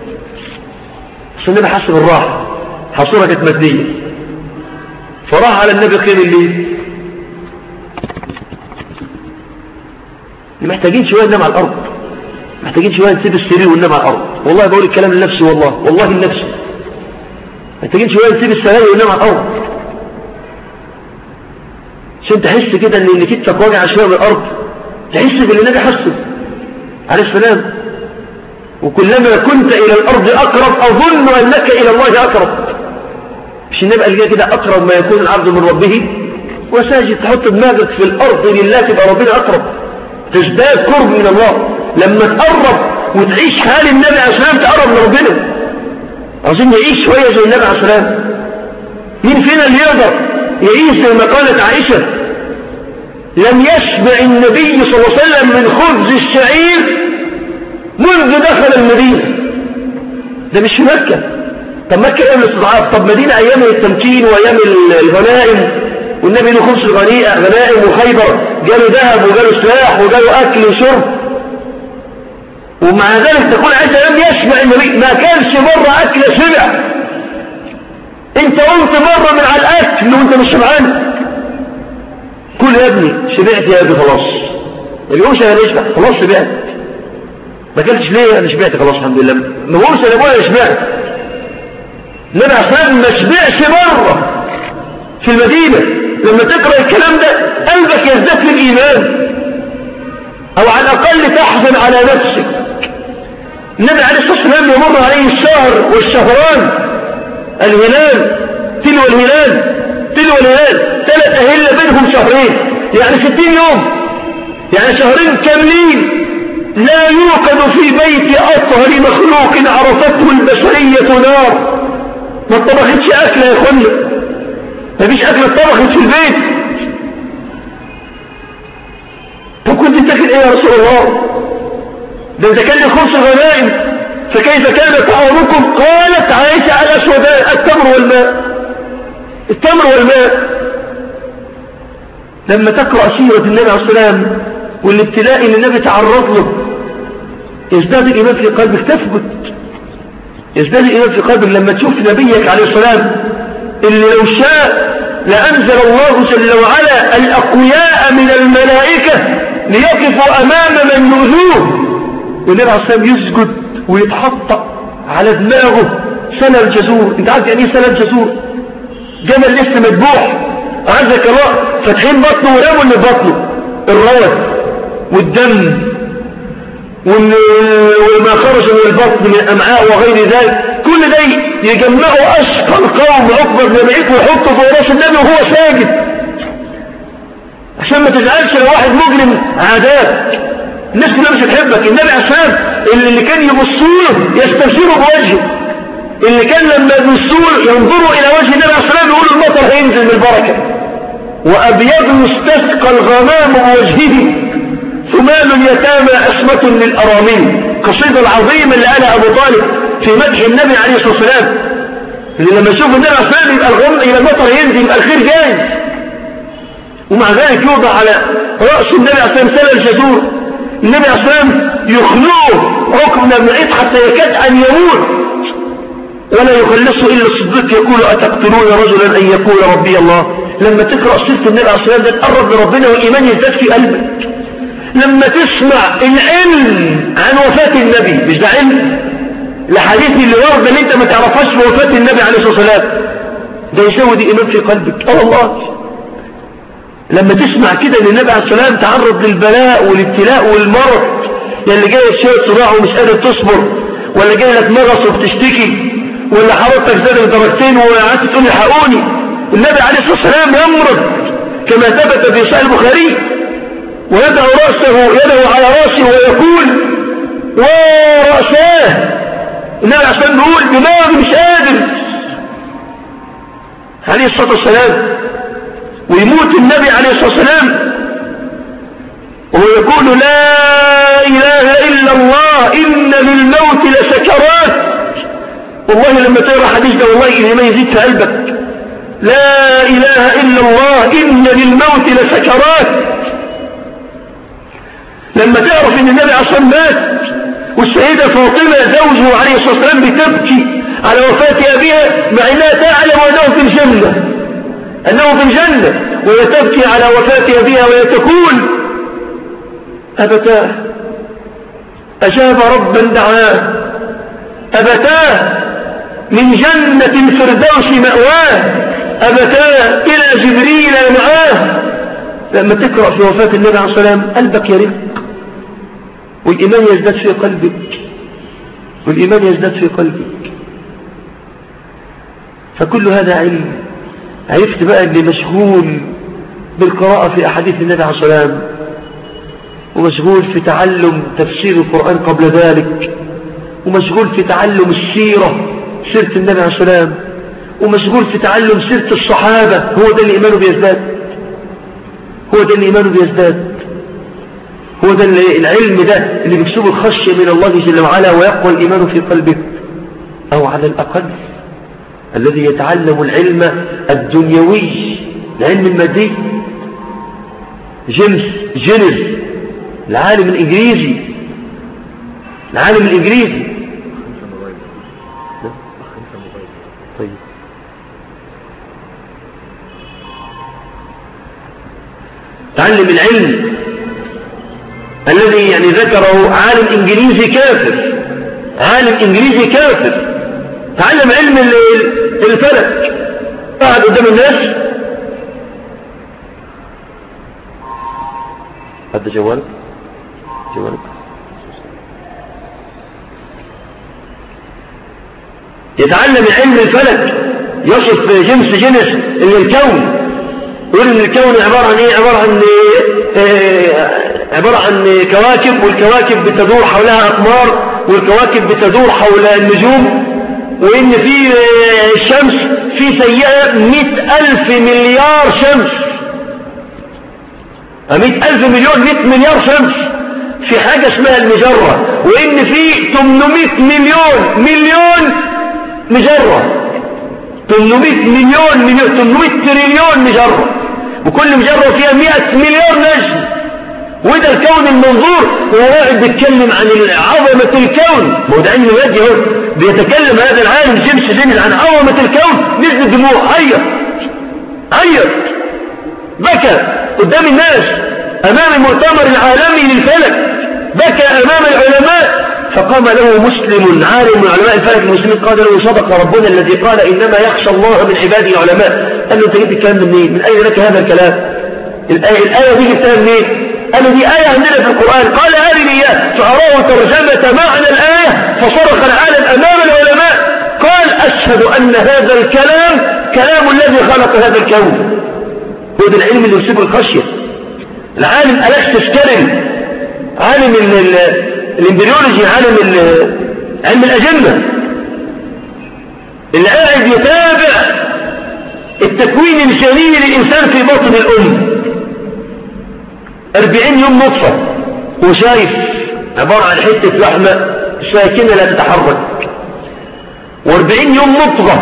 Speaker 2: بس النبي حس بالراحة حصيرة كانت مادية فراح على النبي قيام الليل محتاجين شوية ننام على الأرض محتاجين شوية نسيب السرير وننام على الأرض والله بقول الكلام لنفسي والله والله لنفسي محتاجين شوية نسيب السرير وننام على الأرض عشان تحس كده ان كتفك واجع شوية من الأرض تحس باللي النبي حسه عليه السلام وكلما كنت إلى الأرض أقرب أظن أنك إلى الله أقرب مش النبي قال كده أقرب ما يكون العبد من ربه وساجد تحط دماغك في الأرض لله تبقى ربنا أقرب تزداد قرب من الله لما تقرب وتعيش حال النبي عليه السلام تقرب من ربنا عاوزين نعيش شوية زي النبي عليه السلام مين فينا اللي يقدر يعيش زي ما قالت عائشة لم يشبع النبي صلى الله عليه وسلم من خبز الشعير منذ دخل المدينة ده مش في مكة طب مكة ايام الاستضعاف طب مدينة ايام التمكين وايام الغنائم والنبي له خمس غنائم وخيبر جاله ذهب وجاله سلاح وجاله اكل وشرب ومع ذلك تقول عيسى لم يشبع النبي ما كانش مرة أكل شبع انت قلت مرة من على الأكل وانت مش شبعان قول يا ابني شبعت يا ابني خلاص ما بيقولش انا اشبع خلاص شبعت ما كانش ليه انا شبعت خلاص الحمد لله ما بيقولش انا ابويا شبعت النبي عشان ما شبعش مرة في المدينة لما تقرأ الكلام ده قلبك يزداد في الإيمان أو على الأقل تحزن على نفسك النبي عليه الصلاة والسلام يمر عليه الشهر والشهران الهلال تلو الهلال تلو الهلال ثلاث أهلة بينهم شهرين يعني ستين يوم يعني شهرين كاملين لا يوقد في بيت أطهر مخلوق عرفته البشرية نار ما طبختش أكلة يا خلق ما فيش أكلة طبخت في البيت طب كنت تاكل ايه يا رسول الله ده انت كان خمس غنائم فكيف كان طعامكم قالت عائشة على الأسوداء التمر والماء التمر والماء لما تقرأ سيرة النبي عليه السلام والابتلاء اللي النبي تعرض له يزداد الإيمان في قلبك تثبت يزداد الإيمان في قلبك لما تشوف نبيك عليه السلام اللي لو شاء لأنزل الله جل وعلا الأقوياء من الملائكة ليقفوا أمام من يؤذوه والنبي عليه السلام يسجد ويتحطأ على دماغه سنة الجزور انت عارف يعني ايه سنة الجزور جمل لسه مذبوح عندك الله فاتحين بطنه ورموا اللي بطنه الروث والدم وما خرج من البطن من الأمعاء وغير ذلك كل ده يجمعوا أشقى القوم عقبة بن معيط ويحطوا في راس النبي وهو ساجد عشان ما تزعلش لو واحد مجرم عادات الناس كلها مش هتحبك النبي عشان اللي, اللي كان يبصوا له يستبشروا بوجهه اللي كان لما يبصوا ينظروا إلى وجه النبي عليه الصلاة يقولوا المطر هينزل من البركة وأبيض استسقى الغمام بوجهه ثمال اليتامى أسمة للأرامين قصيدة العظيمة اللي قالها أبو طالب في مدح النبي عليه الصلاة والسلام اللي لما يشوف النبي عليه الصلاة والسلام يبقى الغم إلى المطر ينزل يبقى الخير جاي ومع ذلك يوضع على رأس النبي عليه الصلاة والسلام الجزور النبي عليه الصلاة والسلام يخلوه ركن بن عيد حتى يكاد أن يموت ولا يخلصه إلا الصديق يقول أتقتلون رجلا أن يقول ربي الله لما تقرأ سيرة النبي عليه الصلاة والسلام تقرب لربنا والإيمان يزداد في قلبك لما تسمع العلم عن وفاة النبي مش ده علم الحديث اللي ورد اللي انت ما تعرفهاش في وفاة النبي عليه الصلاة والسلام ده يزود إيمان في قلبك اه والله لما تسمع كده ان النبي عليه الصلاة والسلام تعرض للبلاء والابتلاء والمرض اللي جاي شوية صداع ومش قادر تصبر ولا جاي لك مغص وبتشتكي ولا حرارتك زادت درجتين وقعدت تقول الحقوني النبي عليه الصلاة والسلام يمرض كما ثبت في صحيح البخاري ويدع رأسه يده على رأسه ويقول ورأساه النبي عشان نقول دماغي مش قادر عليه الصلاة والسلام ويموت النبي عليه الصلاة والسلام وهو يقول لا إله إلا الله إن للموت لسكرات والله لما تقرأ حديث ده والله ما يزيد في قلبك لا إله إلا الله إن للموت لسكرات لما تعرف ان النبي اصلا مات والسيدة فاطمة زوجه عليه الصلاة والسلام بتبكي على وفاة أبيها مع انها تعلم أنه في الجنة أنه في الجنة وهي تبكي على وفاة أبيها وهي تقول أبتاه أجاب ربا دعاه أبتاه من جنة الفردوس مأواه أبتاه إلى جبريل معاه لما تقرأ في وفاة النبي عليه الصلاة والسلام قلبك يرق والإيمان يزداد في قلبك والإيمان يزداد في قلبك فكل هذا علم عرفت بقى أني مشغول بالقراءة في أحاديث النبي عليه الصلاة والسلام ومشغول في تعلم تفسير القرآن قبل ذلك ومشغول في تعلم السيرة سيرة النبي عليه الصلاة والسلام ومشغول في تعلم سيرة الصحابة هو ده الإيمان بيزداد هو ده الإيمان بيزداد هو ده العلم ده اللي بيكسبه الخشية من الله جل وعلا ويقوى الإيمان في قلبه أو على الأقل الذي يتعلم العلم الدنيوي العلم المادي جيمس جينر العالم الإنجليزي العالم الإنجليزي طيب تعلم العلم الذي يعني ذكره عالم انجليزي كافر عالم انجليزي كافر تعلم علم الفلك قاعد قدام الناس هذا جوالك جوالك يتعلم علم الفلك يصف جنس جنس الكون يقول ان الكون عبارة عن ايه عبارة عن إيه عبارة عن كواكب والكواكب بتدور حولها أقمار والكواكب بتدور حول النجوم وإن في الشمس في سيئة مئة ألف مليار شمس مئة ألف مليون مئة مليار شمس في حاجة اسمها المجرة وإن في 800 مليون مليون مجرة 800 مليون مليون 800 تريليون مجرة وكل مجرة فيها 100 مليار نجم وده الكون المنظور هو قاعد بيتكلم عن عظمة الكون ما هو ده علم مادي اهو بيتكلم هذا العالم جيمس جيمس عن عظمة الكون نزل دموع عيط عيط بكى قدام الناس امام المؤتمر العالمي للفلك بكى امام العلماء فقام له مسلم عالم من علماء الفلك المسلمين قال له صدق ربنا الذي قال انما يخشى الله من عباده العلماء قال له انت جبت الكلام من منين من اين لك هذا الكلام الآية, الآية دي جبتها منين قالوا دي آية عندنا في القرآن قال هذه الإياه فأراه ترجمة معنى الآية فصرخ العالم أمام العلماء قال أشهد أن هذا الكلام كلام الذي خلق هذا الكون هو ده العلم اللي يصيب الخشية العالم ألكسس كلم عالم الامبريولوجي عالم علم الأجنة اللي قاعد يتابع التكوين الجنين للإنسان في بطن الأم أربعين يوم نطفة وشايف عبارة عن حتة لحمة ساكنة لا تتحرك واربعين يوم نطفة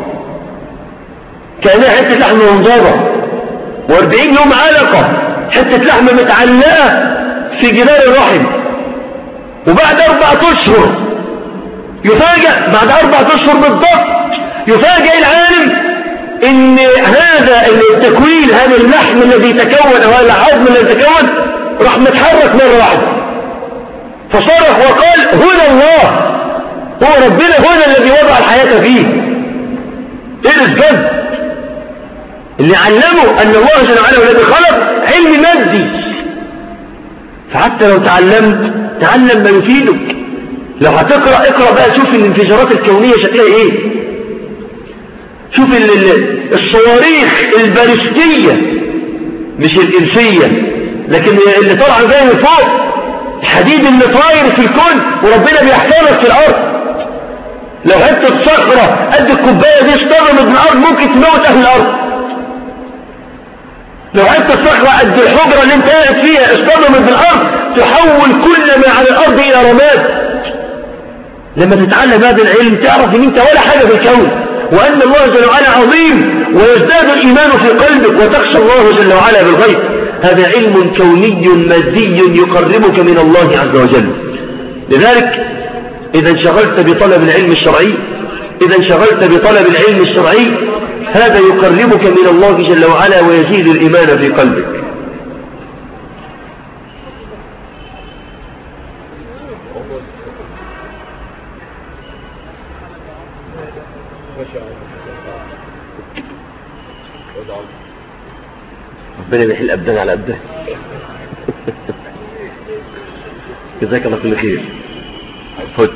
Speaker 2: كأنها حتة لحمة منضرة واربعين يوم علقة حتة لحمة متعلقة في جدار الرحم وبعد أربعة أشهر يفاجأ بعد أربعة أشهر بالضبط يفاجأ العالم ان هذا التكوين هذا اللحم الذي تكون او هذا العظم الذي تكون راح متحرك مرة واحدة فصرخ وقال هنا الله هو ربنا هنا الذي وضع الحياة فيه ايه الجد اللي علمه ان الله جل وعلا الذي خلق علم مادي فحتى لو تعلمت تعلم ما يفيدك لو هتقرأ اقرأ بقى شوف الانفجارات الكونية شكلها ايه شوف الصواريخ البالستية مش الإنسية لكن اللي طالعه جاي من فوق الحديد اللي طاير في الكون وربنا بيحترق في الأرض لو حتة صخرة قد الكوباية دي اصطدمت بالأرض ممكن تموت أهل الأرض لو حتة صخرة قد الحجرة اللي انت قاعد فيها اصطدمت بالأرض تحول كل ما على الأرض إلى رماد لما تتعلم هذا العلم تعرف ان انت ولا حاجة في الكون وأن الله جل وعلا عظيم ويزداد الإيمان في قلبك وتخشى الله جل وعلا بالغيب هذا علم كوني مادي يقربك من الله عز وجل لذلك إذا انشغلت بطلب العلم الشرعي إذا انشغلت بطلب العلم الشرعي هذا يقربك من الله جل وعلا ويزيد الإيمان في قلبك ربنا يحل الأبدان على أبدان جزاك الله كل خير خد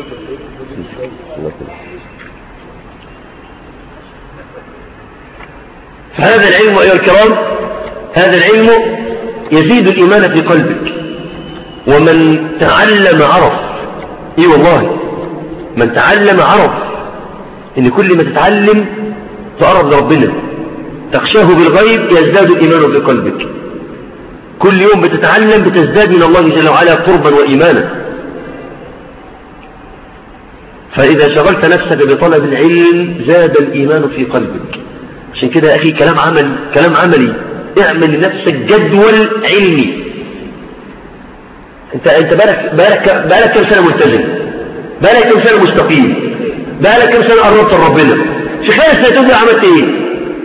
Speaker 2: فهذا العلم أيها الكرام هذا العلم يزيد الإيمان في قلبك ومن تعلم عرف اي والله من تعلم عرف ان كل ما تتعلم تقرب لربنا تخشاه بالغيب يزداد الإيمان في قلبك كل يوم بتتعلم بتزداد من الله جل وعلا قربا وإيمانا فإذا شغلت نفسك بطلب العلم زاد الإيمان في قلبك عشان كده يا أخي كلام عمل كلام عملي اعمل لنفسك جدول علمي انت انت بالك بالك بالك كم سنه ملتزم بالك كم سنه مستقيم بالك كم سنه قربت لربنا في خلال السنتين عملت ايه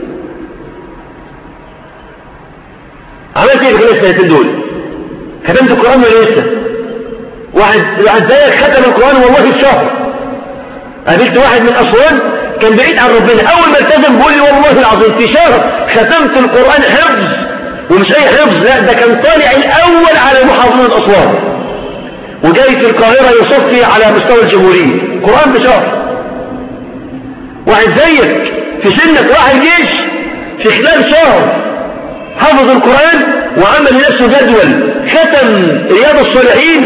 Speaker 2: عملت ايه في السنتين دول ختمت القرآن ولا لسه واحد واحد زيك ختم القرآن والله في شهر قابلت واحد من أسوان كان بعيد عن ربنا أول ما التزم بيقول لي والله العظيم في شهر ختمت القرآن حفظ ومش أي حفظ لا ده كان طالع الأول على محافظة أسوان وجاي في القاهرة يصفي على مستوى الجمهورية قرآن بشهر واحد زيك في سنك راح الجيش في خلال شهر حفظ القرآن وعمل لنفسه جدول ختم رياض الصالحين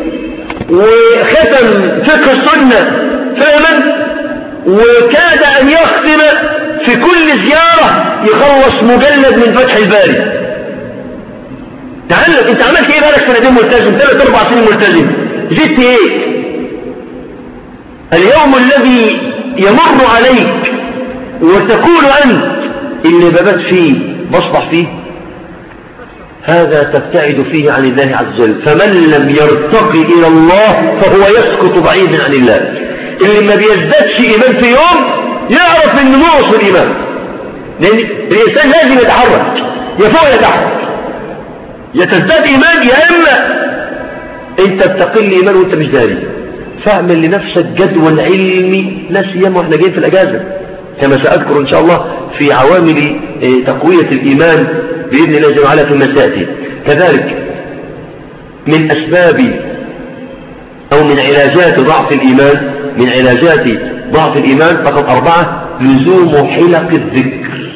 Speaker 2: وختم فقه السنة فهما وكاد أن يختم في كل زيارة يخلص مجلد من فتح الباري تعلم انت عملت ايه بقالك سنتين ملتزم ثلاث اربع سنين ملتزم زدت ايه اليوم الذي يمر عليك وتقول انت اللي ببت فيه بصبح فيه هذا تبتعد فيه عن الله عز وجل فمن لم يرتقي إلى الله فهو يسقط بعيدا عن الله اللي ما بيزدادش إيمان في يوم يعرف أنه نقص الإيمان لأن الإنسان لازم يتحرك يا فوق يا تحت يتزداد إيمان يا إما أنت بتقل إيمان وأنت مش داري فاعمل لنفسك جدول علمي لا سيما واحنا جايين في الأجازة كما سأذكر إن شاء الله في عوامل آه، تقوية الإيمان بإذن الله جل وعلا فيما سيأتي كذلك من أسباب أو من علاجات ضعف الإيمان من علاجات ضعف الإيمان فقط أربعة لزوم حلق الذكر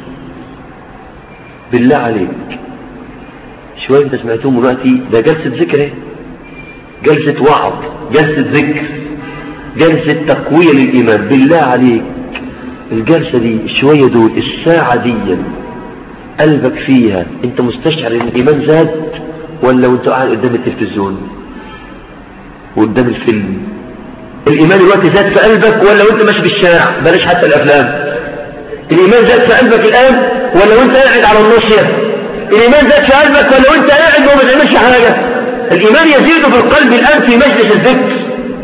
Speaker 2: بالله عليك شوية انت سمعتهم دلوقتي ده جلسة ذكر ايه جلسة وعظ جلسة ذكر جلسة تقوية للإيمان بالله عليك الجلسة دي شوية دول الساعة دي قلبك فيها انت مستشعر ان الايمان زاد ولا وانت قاعد قدام التلفزيون وقدام الفيلم الايمان دلوقتي زاد في قلبك ولا وانت ماشي في الشارع بلاش حتى الافلام الايمان زاد في قلبك الان ولا وانت قاعد على الناصيه الايمان زاد في قلبك ولا وانت قاعد وما بتعملش حاجه الايمان يزيد في القلب الان في مجلس الذكر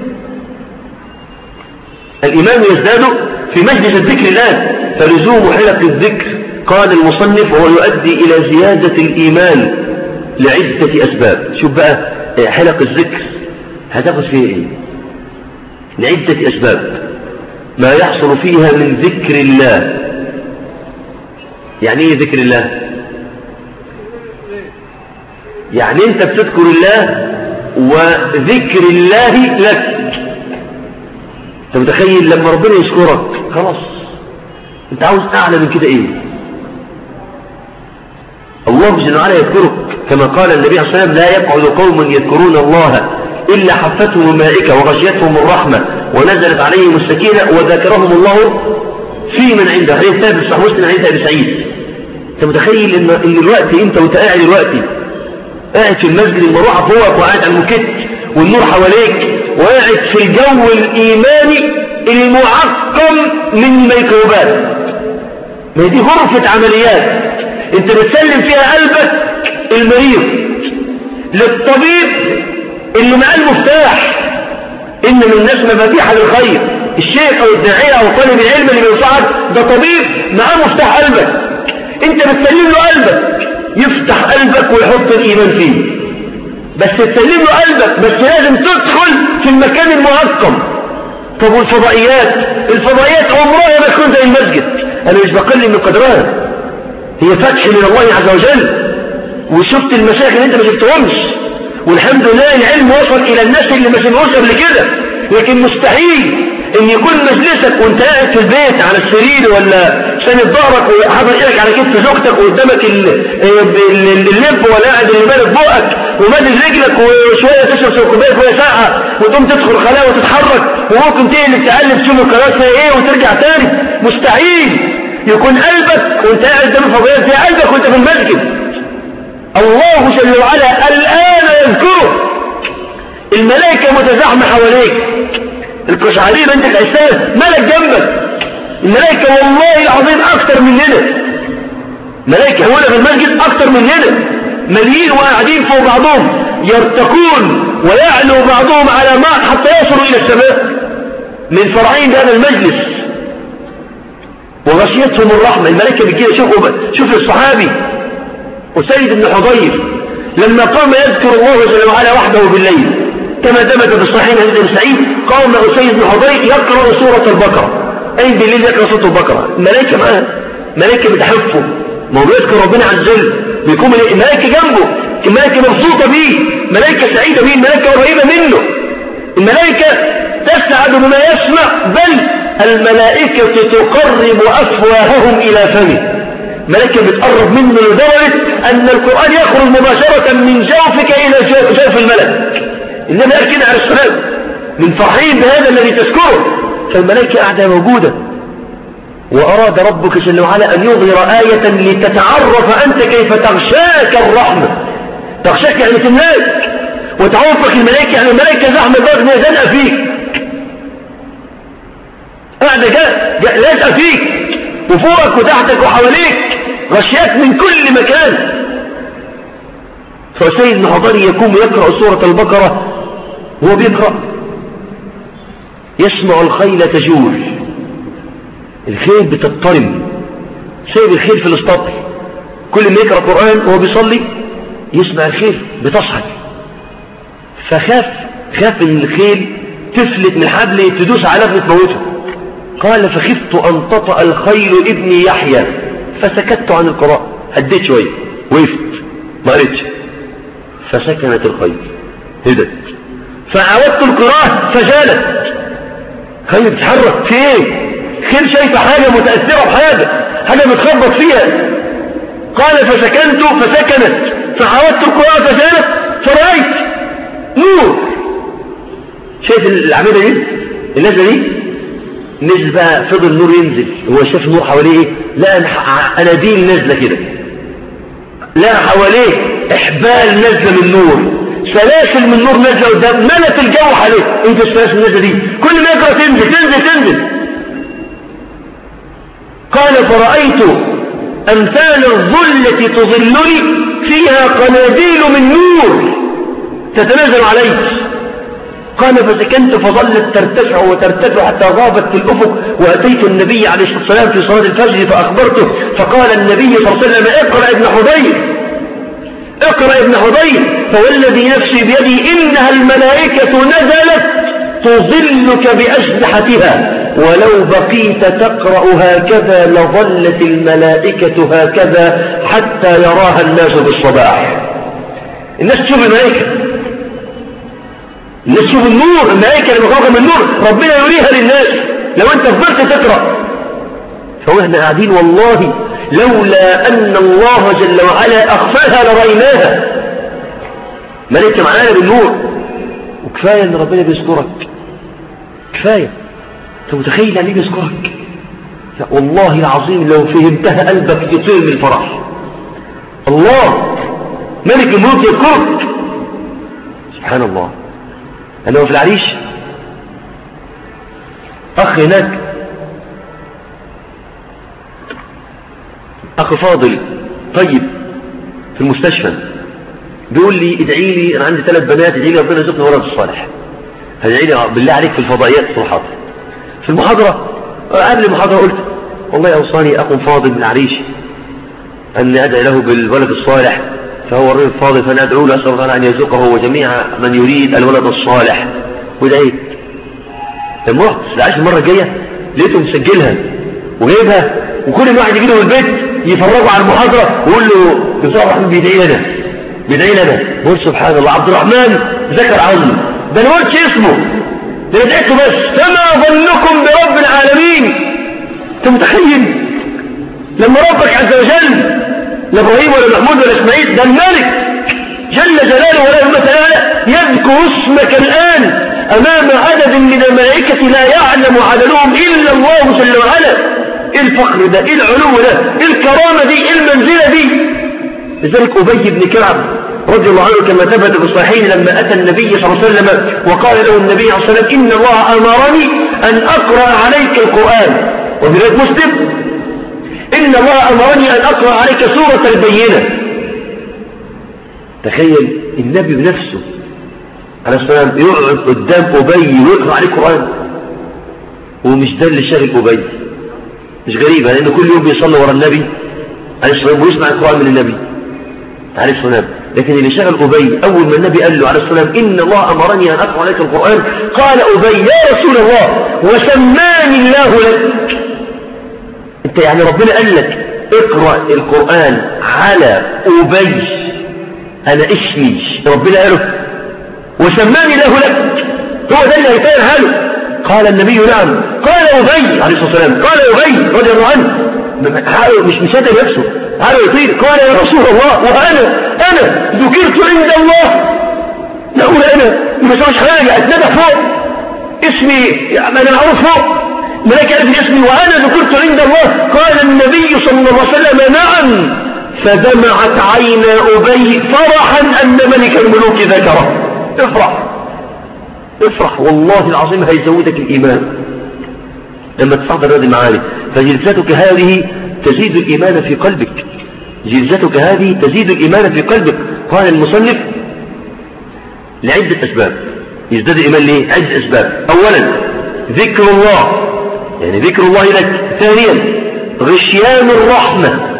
Speaker 2: الايمان يزداد في مجلس الذكر الان فلزوم حلق الذكر قال المصنف وهو يؤدي إلى زيادة الإيمان لعدة أسباب شوف بقى حلق الذكر هتاخد فيها إيه لعدة أسباب ما يحصل فيها من ذكر الله يعني إيه ذكر الله يعني أنت بتذكر الله وذكر الله لك أنت متخيل لما ربنا يذكرك خلاص أنت عاوز أعلى من كده إيه الله جل وعلا يذكرك كما قال النبي صلى الله عليه وسلم لا يقعد قوم يذكرون الله إلا حفتهم الملائكة وغشيتهم الرحمة ونزلت عليهم السكينة وذكرهم الله في من عنده حديث ثابت صح مسلم عند أبي سعيد أنت متخيل إن, إن الوقت أنت وأنت قاعد الوقت قاعد في المسجد المروحة فوقك وقاعد على المكت والنور حواليك وقاعد في الجو الإيماني المعقم من ميكروبات ما دي غرفة عمليات انت بتسلم فيها قلبك المريض للطبيب اللي معاه المفتاح ان من الناس مفاتيح للخير الشيخ او الداعية او طالب العلم اللي بينصحك ده طبيب معاه مفتاح قلبك انت بتسلم له قلبك يفتح قلبك ويحط الايمان فيه بس تسلم له قلبك بس لازم تدخل في المكان المعقم طب والفضائيات الفضائيات عمرها ما تكون زي المسجد انا مش بقلل من قدرها هي فتح من الله عز وجل وشفت المشايخ اللي انت ما شفتهمش والحمد لله العلم وصل الى الناس اللي ما سمعوش قبل كده لكن مستحيل ان يكون مجلسك وانت قاعد في البيت على السرير ولا ساند ظهرك وحاطط ايدك على كتف زوجتك وقدامك اللب ولا قاعد اللي بالك بقك ومادد رجلك وشويه تشرب كوبايه وهي ساعه وتقوم تدخل خلايا وتتحرك وممكن تقلب تقلب تشوف القناه فيها ايه وترجع تاني مستحيل يكون قلبك وانت قاعد قدام الفضيلة في قلبك وانت في المسجد الله جل وعلا الآن يذكره الملائكة متزاحمة حواليك القشعرير انت الإحساس ملك جنبك الملائكة والله العظيم أكثر مننا ملائكة هنا في المسجد أكثر مننا مليين وقاعدين فوق بعضهم يرتقون ويعلو بعضهم على بعض حتى يصلوا إلى السماء من فرعين هذا المجلس وغشيتهم الرحمة الملائكة بتجي شوفوا شوف الصحابي أسيد بن حضير لما قام يذكر الله جل وعلا وحده بالليل كما ثبت في الصحيح عند ابن سعيد قام أسيد بن حضير يقرأ سورة البقرة أي بالليل يقرأ سورة البقرة الملائكة معاه ملائكة بتحفه ما هو بيذكر ربنا عز وجل بيكون الملائكة جنبه الملائكة مبسوطة بيه ملائكة سعيدة بيه الملائكة قريبة منه الملائكة تسعد بما يسمع بل الملائكة تقرب أفواههم إلى فمه ملائكة بتقرب منه لدرجة أن القرآن يخرج مباشرة من جوفك إلى جوف الملك النبي قال كده عليه السلام من فرحين بهذا الذي تذكره فالملائكة قاعدة موجودة وأراد ربك جل وعلا أن يظهر آية لتتعرف أنت كيف تغشاك الرحمة تغشاك يعني تملاك وتعوفك الملائكة يعني الملائكة زحمة لدرجة أنها زنقة فيك قاعدة لازقة فيك وفوقك وتحتك وحواليك غشيات من كل مكان فسيد بن حضري يقوم يقرأ سورة البقرة وهو بيقرأ يسمع الخيل تجول الخيل بتضطرم سيد الخيل في الاسطبل كل ما يقرأ قرآن وهو بيصلي يسمع الخيل بتصحك فخاف خاف ان الخيل تفلت من حبل تدوس على ابن تموته قال فخفت ان تطأ الخيل ابني يحيى فسكت عن القراءة هديت شوية وقفت ما قريتش فسكنت الخيل هدت فعودت القراءة فجالت خيل بتتحرك في ايه خيل شايفة حاجة متأثرة بحاجة حاجة متخبط فيها قال فسكنت فسكنت فعودت القراءة فجالت فرأيت نور شايف العميدة دي النازلة دي نزل بقى فضل النور ينزل هو شاف نور حواليه ايه لا اناديل نازله كده لا حواليه احبال نازله من نور سلاسل من نور نازله قدام ملت الجو حواليه انت السلاسل النازله دي كل ما يقرا تنزل تنزل تنزل قال فرأيت أمثال الظلة تظلني فيها قناديل من نور تتنازل عليك قال فسكنت فظلت ترتفع وترتفع حتى غابت في الأفق وأتيت النبي عليه الصلاة والسلام في صلاة الفجر فأخبرته فقال النبي صلى الله عليه وسلم اقرأ ابن حضير اقرأ ابن حضير فوالذي نفسي بيدي إنها الملائكة نزلت تظلك بأجنحتها ولو بقيت تقرأ هكذا لظلت الملائكة هكذا حتى يراها الناس بالصباح الناس تشوف الملائكة الناس تشوف النور الملائكة اللي مخلوقة من النور ربنا يريها للناس لو انت فضلت تقرأ فهو احنا قاعدين والله لولا ان الله جل وعلا اخفاها لرأيناها ملائكة معانا بالنور وكفاية ان ربنا بيذكرك كفاية انت متخيل يعني بيذكرك والله العظيم لو فهمتها قلبك يطير من الفرح الله ملك الملوك يذكرك سبحان الله أنه في العريش أخ هناك أخ فاضل طيب في المستشفى بيقول لي ادعي لي أنا عندي ثلاث بنات ادعي لي ربنا يرزقني ولد الصالح هدعي لي بالله عليك في الفضائيات في المحاضرة في المحاضرة قبل المحاضرة قلت والله أوصاني أخ فاضل من العريش أني أدعي له بالولد الصالح فهو الرجل الفاضل فانا ادعو له اسال الله ان يرزقه وجميع من يريد الولد الصالح ودعيت لما رحت العيش المره الجايه لقيته مسجلها وجايبها وكل واحد يجي له البيت يفرجوا على المحاضره ويقول له دكتور الرحمن بيدعي لنا بيدعي لنا بقول سبحان الله عبد الرحمن ذكر عظمي ده انا ما اسمه ده دعيته بس فما ظنكم برب العالمين انت متخيل لما ربك عز وجل لا ابراهيم ولا محمود ولا اسماعيل ده الملك جل جلاله ولا تعالى يذكر اسمك الآن أمام عدد من الملائكة لا يعلم عددهم إلا الله جل وعلا إيه الفخر ده إيه العلو ده إيه الكرامة دي إيه المنزلة دي لذلك أبي بن كعب رضي الله عنه كما ثبت في الصحيحين لما أتى النبي صلى الله عليه وسلم وقال له النبي صلى الله عليه وسلم إن الله أمرني أن أقرأ عليك القرآن وفي رواية مسلم إن الله أمرني أن أقرأ عليك سورة البينة تخيل النبي بنفسه عليه السلام يقعد قدام أبي ويقرأ عليه القرآن ومش ده اللي شاغل أبي مش غريبة لأنه كل يوم بيصلي ورا النبي عليه السلام ويسمع القرآن من النبي عليه السلام لكن اللي شغل أبي أول ما النبي قال له عليه السلام إن الله أمرني أن أقرأ عليك القرآن قال أبي يا رسول الله وسماني الله لك انت يعني ربنا قال لك اقرأ القرآن على أبي أنا اسمي ربنا قاله وسماني له لك هو ده اللي هيتقال له قال النبي نعم قال أبي عليه الصلاة والسلام قال أبي رضي الله عنه مش مصدق نفسه هذا يطير قال يا رسول الله وأنا أنا ذكرت عند الله لا أقول أنا ما سويش حاجة أتنبه فوق اسمي أنا معروف فوق ملاك عرف اسمي وأنا ذكرت عند الله قال النبي صلى الله عليه وسلم نعم فدمعت عين أبي فرحا أن ملك الملوك ذكره افرح افرح والله العظيم هيزودك الإيمان لما تستحضر هذه المعاني فجلستك هذه تزيد الإيمان في قلبك جلستك هذه تزيد الإيمان في قلبك قال المصنف لعدة أسباب يزداد الإيمان ليه عدة أسباب أولا ذكر الله يعني ذكر الله لك ثانيا غشيان الرحمة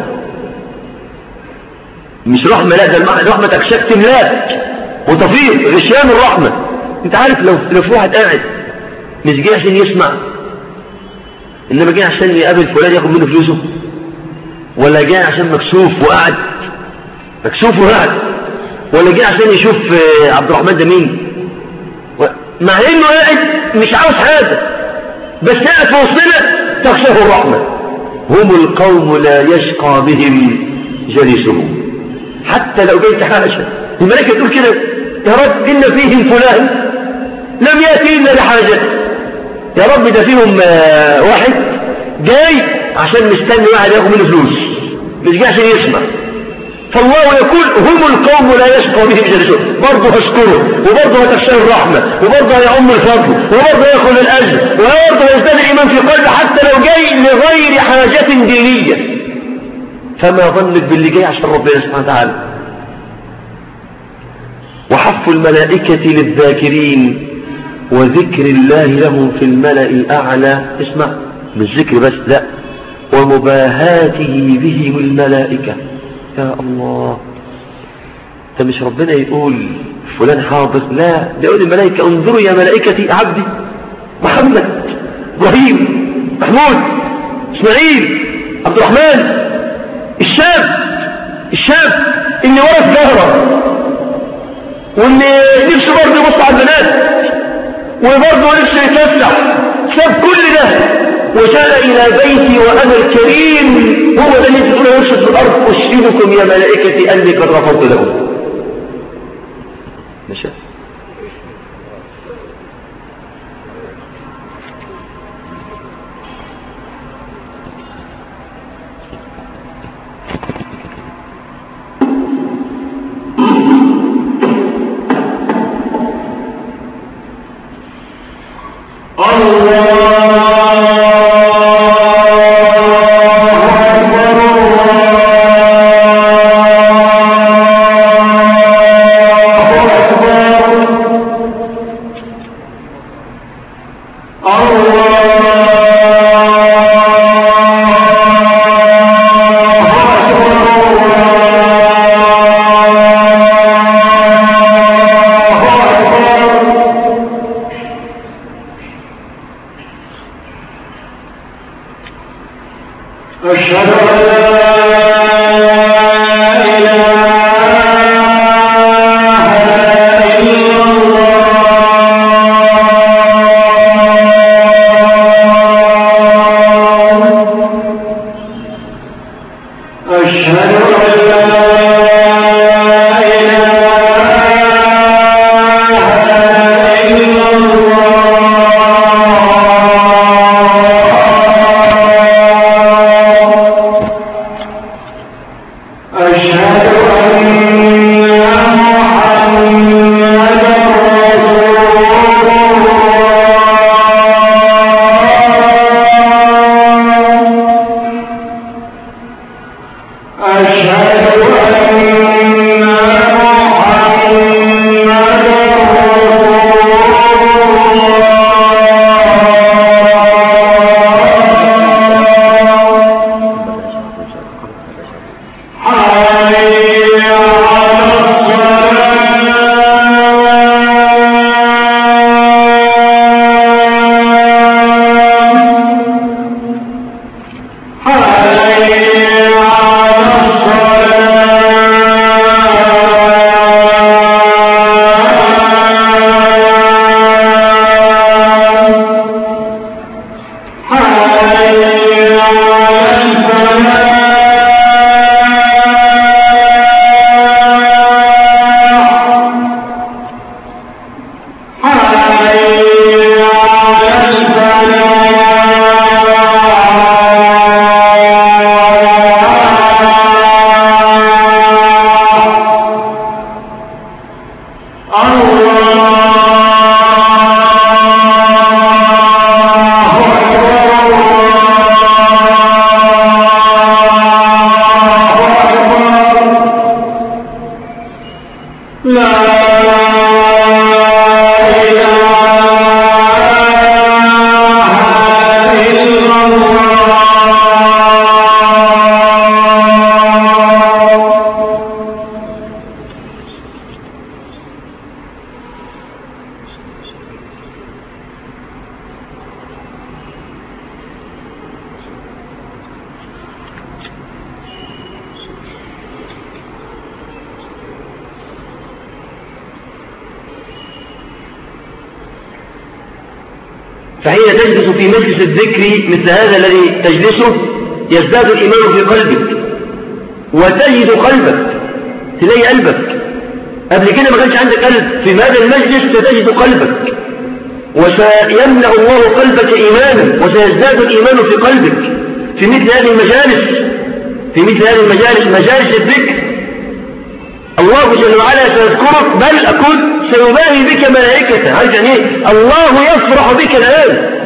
Speaker 2: مش رحمة لا ده الرحمة تكشف تملاك وتفيض غشيان الرحمة انت عارف لو لو في واحد قاعد مش جاي عشان يسمع انما جاي عشان يقابل فلان ياخد منه فلوسه ولا جاي عشان مكسوف وقعد مكسوف وقعد ولا جاي عشان يشوف عبد الرحمن ده مين مع انه قاعد مش عاوز حاجه بس قاعد في وسطنا تخشاه الرحمه هم القوم لا يشقى بهم جليسهم حتى لو جيت حاجه الملائكه تقول كده يا رب ان فيهم فلان لم ياتي الا لحاجه يا رب ده فيهم واحد جاي عشان مستني واحد ياخد منه فلوس مش جاي عشان يسمع فالله يقول هم القوم لا يشقى بهم جلسون برضه هشكره وبرضه هتخشى الرحمة وبرضه هيعم الفضل وبرضه يدخل الأجر وبرضه يزداد الإيمان في قلبه حتى لو جاي لغير حاجة دينية فما ظنك باللي جاي عشان ربنا سبحانه وتعالى وحف الملائكة للذاكرين وذكر الله لهم في الملأ الأعلى اسمع مش ذكر بس لا ومباهاته بهم الملائكة يا الله ده مش ربنا يقول فلان حاضر لا ده يقول الملائكة انظروا يا ملائكتي عبدي محمد ابراهيم محمود اسماعيل عبد الرحمن الشاب الشاب اللي ورا الزهرة واللي نفسه برضه يبص على البنات وبرضه نفسه يتفسح ساب كل ده وجاء إلى بيتي وأنا الكريم هو ده اللي تقول يرشد في الأرض أشهدكم يا ملائكتي أني قد غفرت لهم مشى فحين تجلس في مجلس الذكر مثل هذا الذي تجلسه يزداد الإيمان في قلبك وتجد قلبك تلاقي قلبك قبل كده ما كانش عندك قلب في هذا المجلس ستجد قلبك وسيملأ الله قلبك إيمانا وسيزداد الإيمان في قلبك في مثل هذه المجالس في مثل هذه المجالس مجالس الذكر الله جل وعلا سيذكرك بل أقول سيباهي بك ملائكته عارف يعني ايه الله يفرح بك الآن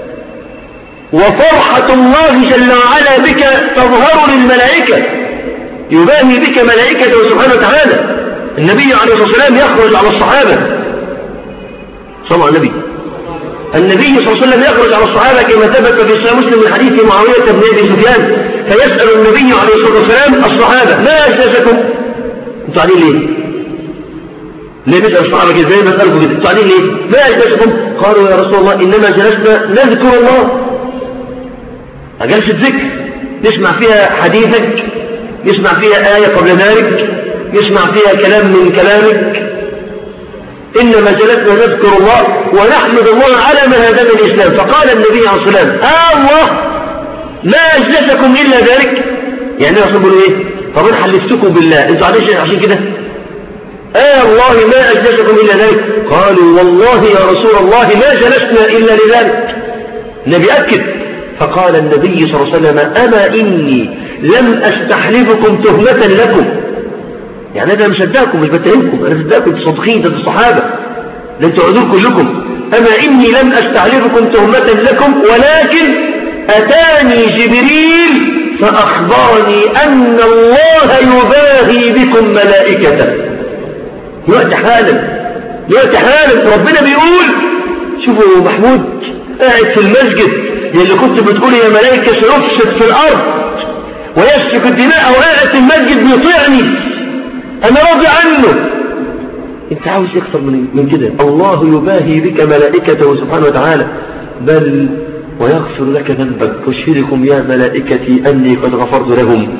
Speaker 2: وفرحة الله جل وعلا بك تظهر للملائكة يباهي بك ملائكته سبحانه وتعالى النبي عليه الصلاة والسلام يخرج على الصحابة صلى على النبي النبي صلى الله عليه وسلم يخرج على الصحابة كما ثبت في صحيح مسلم من حديث معاوية بن أبي سفيان فيسأل النبي عليه الصلاة والسلام الصحابة ما أجلسكم انتوا قاعدين ليه ليه نسأل الصحابة كده زي ما سألكم كده انتوا قاعدين ليه ما أجلسكم قالوا يا رسول الله إنما جلسنا نذكر الله جلسة ذكر نسمع فيها حديثك نسمع فيها آية قبل ذلك نسمع فيها كلام من كلامك إنما جلسنا نذكر الله ونحمد الله على ما هدانا الإسلام فقال النبي عليه الصلاة والسلام آه الله ما أجلسكم إلا ذلك يعني أنا أقول إيه طب أنا حلفتكم بالله أنتوا عادين عشان كده آه الله ما أجلسكم إلا ذلك قالوا والله يا رسول الله ما جلسنا إلا لذلك النبي أكد فقال النبي صلى الله عليه وسلم أما إني لم أستحلفكم تهمة لكم يعني أنا مش أداكم مش بتهمكم أنا صدقكم صدقين ده الصحابة لن تعودون كلكم أما إني لم أستحلفكم تهمة لكم ولكن أتاني جبريل فأخبرني أن الله يباهي بكم ملائكته يأتي حالا يأتي حالا ربنا بيقول شوفوا محمود قاعد في المسجد اللي كنت بتقول يا ملائكة سيفسد في الأرض ويسفك الدماء وقاعد في المسجد بيطيعني أنا راضي عنه انت عاوز اكثر من من كده الله يباهي بك ملائكته سبحانه وتعالى بل ويغفر لك ذنبك أشهدكم يا ملائكتي أني قد غفرت لهم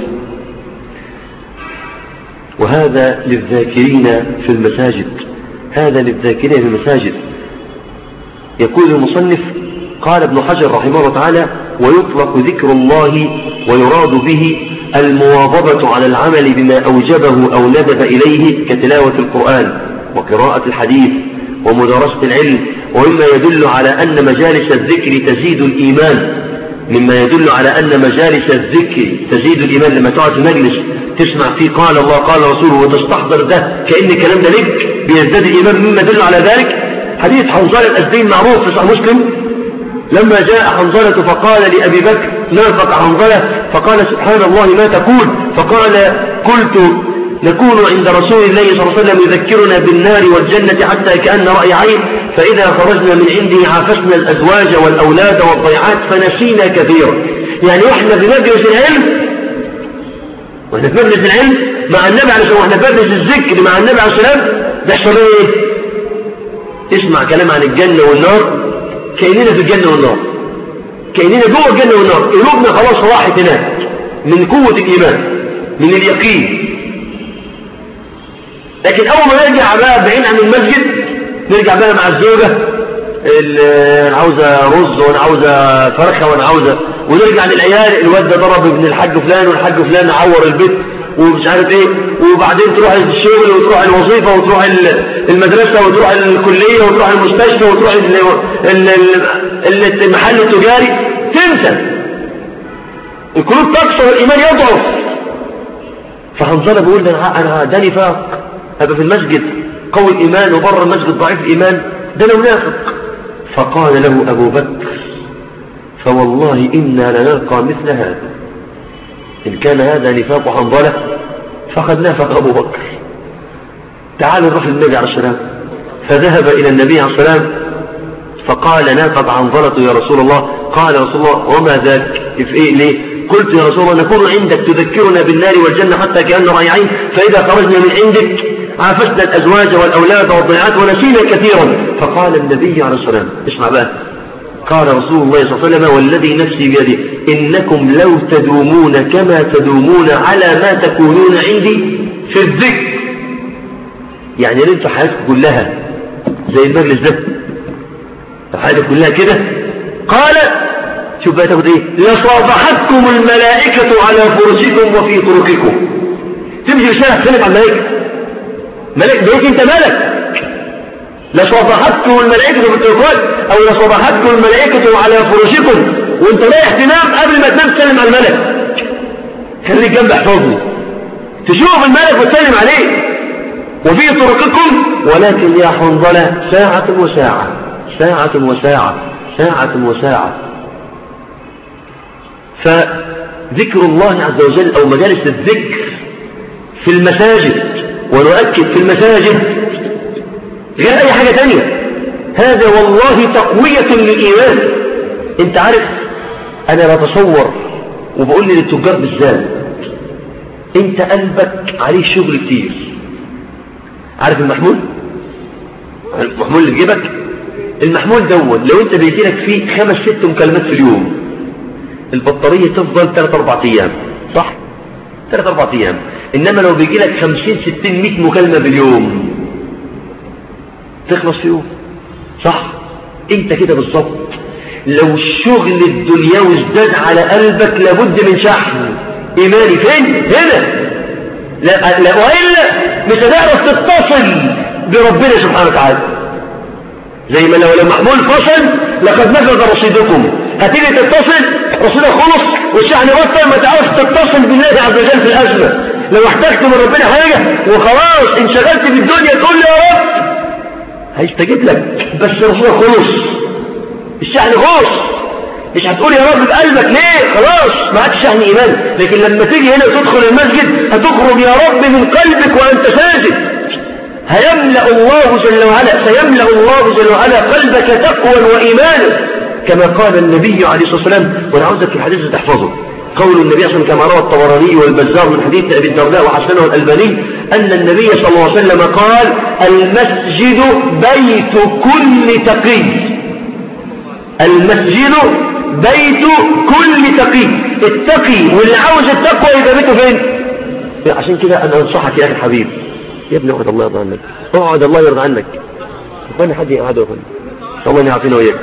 Speaker 2: وهذا للذاكرين في المساجد هذا للذاكرين في المساجد يقول المصنف قال ابن حجر رحمه الله تعالى ويطلق ذكر الله ويراد به المواظبة على العمل بما أوجبه أو ندب إليه كتلاوة القرآن وقراءة الحديث ومدارسة العلم ومما يدل على أن مجالس الذكر تزيد الإيمان مما يدل على أن مجالس الذكر تزيد الإيمان لما تقعد في مجلس تسمع فيه قال الله قال رسوله وتستحضر ده كأن الكلام ده لك بيزداد الإيمان مما يدل على ذلك حديث حنظلة الأزدين معروف في صحيح مسلم لما جاء حنظلة فقال لأبي بكر نافق حنظلة فقال سبحان الله ما تقول فقال قلت نكون عند رسول الله صلى الله عليه وسلم يذكرنا بالنار والجنة حتى كأن رأي عين فإذا خرجنا من عنده عافسنا الأزواج والأولاد والضيعات فنسينا كثيرا يعني وإحنا في مجلس العلم وإحنا في مجلس العلم مع النبي عليه الصلاة والسلام وإحنا في مجلس الذكر مع النبي عليه الصلاة والسلام بيحصل إيه؟ تسمع كلام عن الجنة والنار كأننا في الجنة والنار كأننا جوه الجنة والنار قلوبنا خلاص راحت هناك من قوة الإيمان من اليقين لكن أول ما نرجع بقى بعيد عن المسجد نرجع بقى مع الزوجة انا عاوزة رز وانا عاوزة فرخة وانا عاوزة ونرجع للعيال الواد ده ضرب ابن الحاج فلان والحاج فلان عور البيت ومش عارف ايه وبعدين تروح الشغل وتروح الوظيفة وتروح المدرسة وتروح الكلية وتروح المستشفى وتروح المحل التجاري تنسى القلوب تكسر والإيمان يضعف فحنظلة بيقول انا ده نفاق هبقى في المسجد قوي الإيمان وبره المسجد ضعيف الإيمان ده لو نافق فقال له أبو بكر فوالله إنا لنلقى مثل هذا إن كان هذا نفاق حنظلة فقد نافق أبو بكر تعالوا نروح للنبي عليه السلام فذهب إلى النبي عليه السلام فقال نافق عنظلة يا رسول الله قال رسول الله وما ذاك في إيه ليه قلت يا رسول الله نكون عندك تذكرنا بالنار والجنة حتى كأن رائعين فإذا خرجنا من عندك عافسنا الأزواج والأولاد والضيعات ونسينا كثيرا فقال النبي عليه السلام اسمع بقى قال رسول الله صلى الله عليه وسلم والذي نفسي بيده إنكم لو تدومون كما تدومون على ما تكونون عندي في الذكر يعني انتوا حياتكم كلها زي المجلس ده حياتكم كلها كده قال شوف بقى تاخد ايه لصافحتكم الملائكة على فرشكم وفي طرقكم تمشي في الشارع تسلم على الملائكة ملائكة بقيت انت ملك لصافحتكم الملائكة في الطرقات او لصافحتكم الملائكة على فرشكم وانت رايح تنام قبل ما تنام تسلم على الملك خليك جنب احفظني تشوف الملك وتسلم عليه وفي طرقكم ولكن يا حنظلة ساعة وساعة ساعة وساعة ساعة وساعة فذكر الله عز وجل أو مجالس الذكر في المساجد ونؤكد في المساجد غير أي حاجة تانية هذا والله تقوية للإيمان انت عارف أنا بتصور وبقول لي للتجار بالذات انت قلبك عليه شغل كتير عارف المحمول المحمول اللي في جيبك المحمول دون لو انت بيجيلك فيه خمس ست مكالمات في اليوم البطارية تفضل 3 4 ايام صح 3 4 ايام انما لو بيجيلك 50 60 100 مكالمة باليوم تخلص في يوم صح انت كده بالظبط لو الشغل الدنيوي ازداد على قلبك لابد من شحن ايماني فين هنا لا, لا وإلا مش هتعرف تتصل بربنا سبحانه وتعالى زي ما لو لو محمول فصل لقد نفذ رصيدكم هتيجي تتصل رصيدك خلص والشحن بطل ما تعرفش تتصل بالله عز وجل في الأزمة لو احتجت من ربنا حاجة وخلاص انشغلت بالدنيا تقول لي يا رب هيستجيب لك بس رصيدك خلص الشحن خلص مش هتقول يا رب بقلبك ليه خلاص ما عادش شحن ايمان لكن لما تيجي هنا تدخل المسجد هتخرج يا رب من قلبك وانت ساجد هيملأ الله جل وعلا سيملأ الله جل وعلا قلبك تقوى وإيمانا كما قال النبي عليه الصلاة والسلام وانا عاوزك في الحديث تحفظه قول النبي صلى الله عليه وسلم كما روى الطبراني والبزار من حديث أبي الدرداء وحسنه الألباني أن النبي صلى الله عليه وسلم قال المسجد بيت كل تقي المسجد بيت كل تقي التقي واللي عاوز التقوى يبقى بيته فين عشان كده انا انصحك يا اخي الحبيب يا ابني اقعد الله يرضى عنك اقعد الله يرضى عنك اخواني حد يقعد يا اخواني الله يعافينا وياك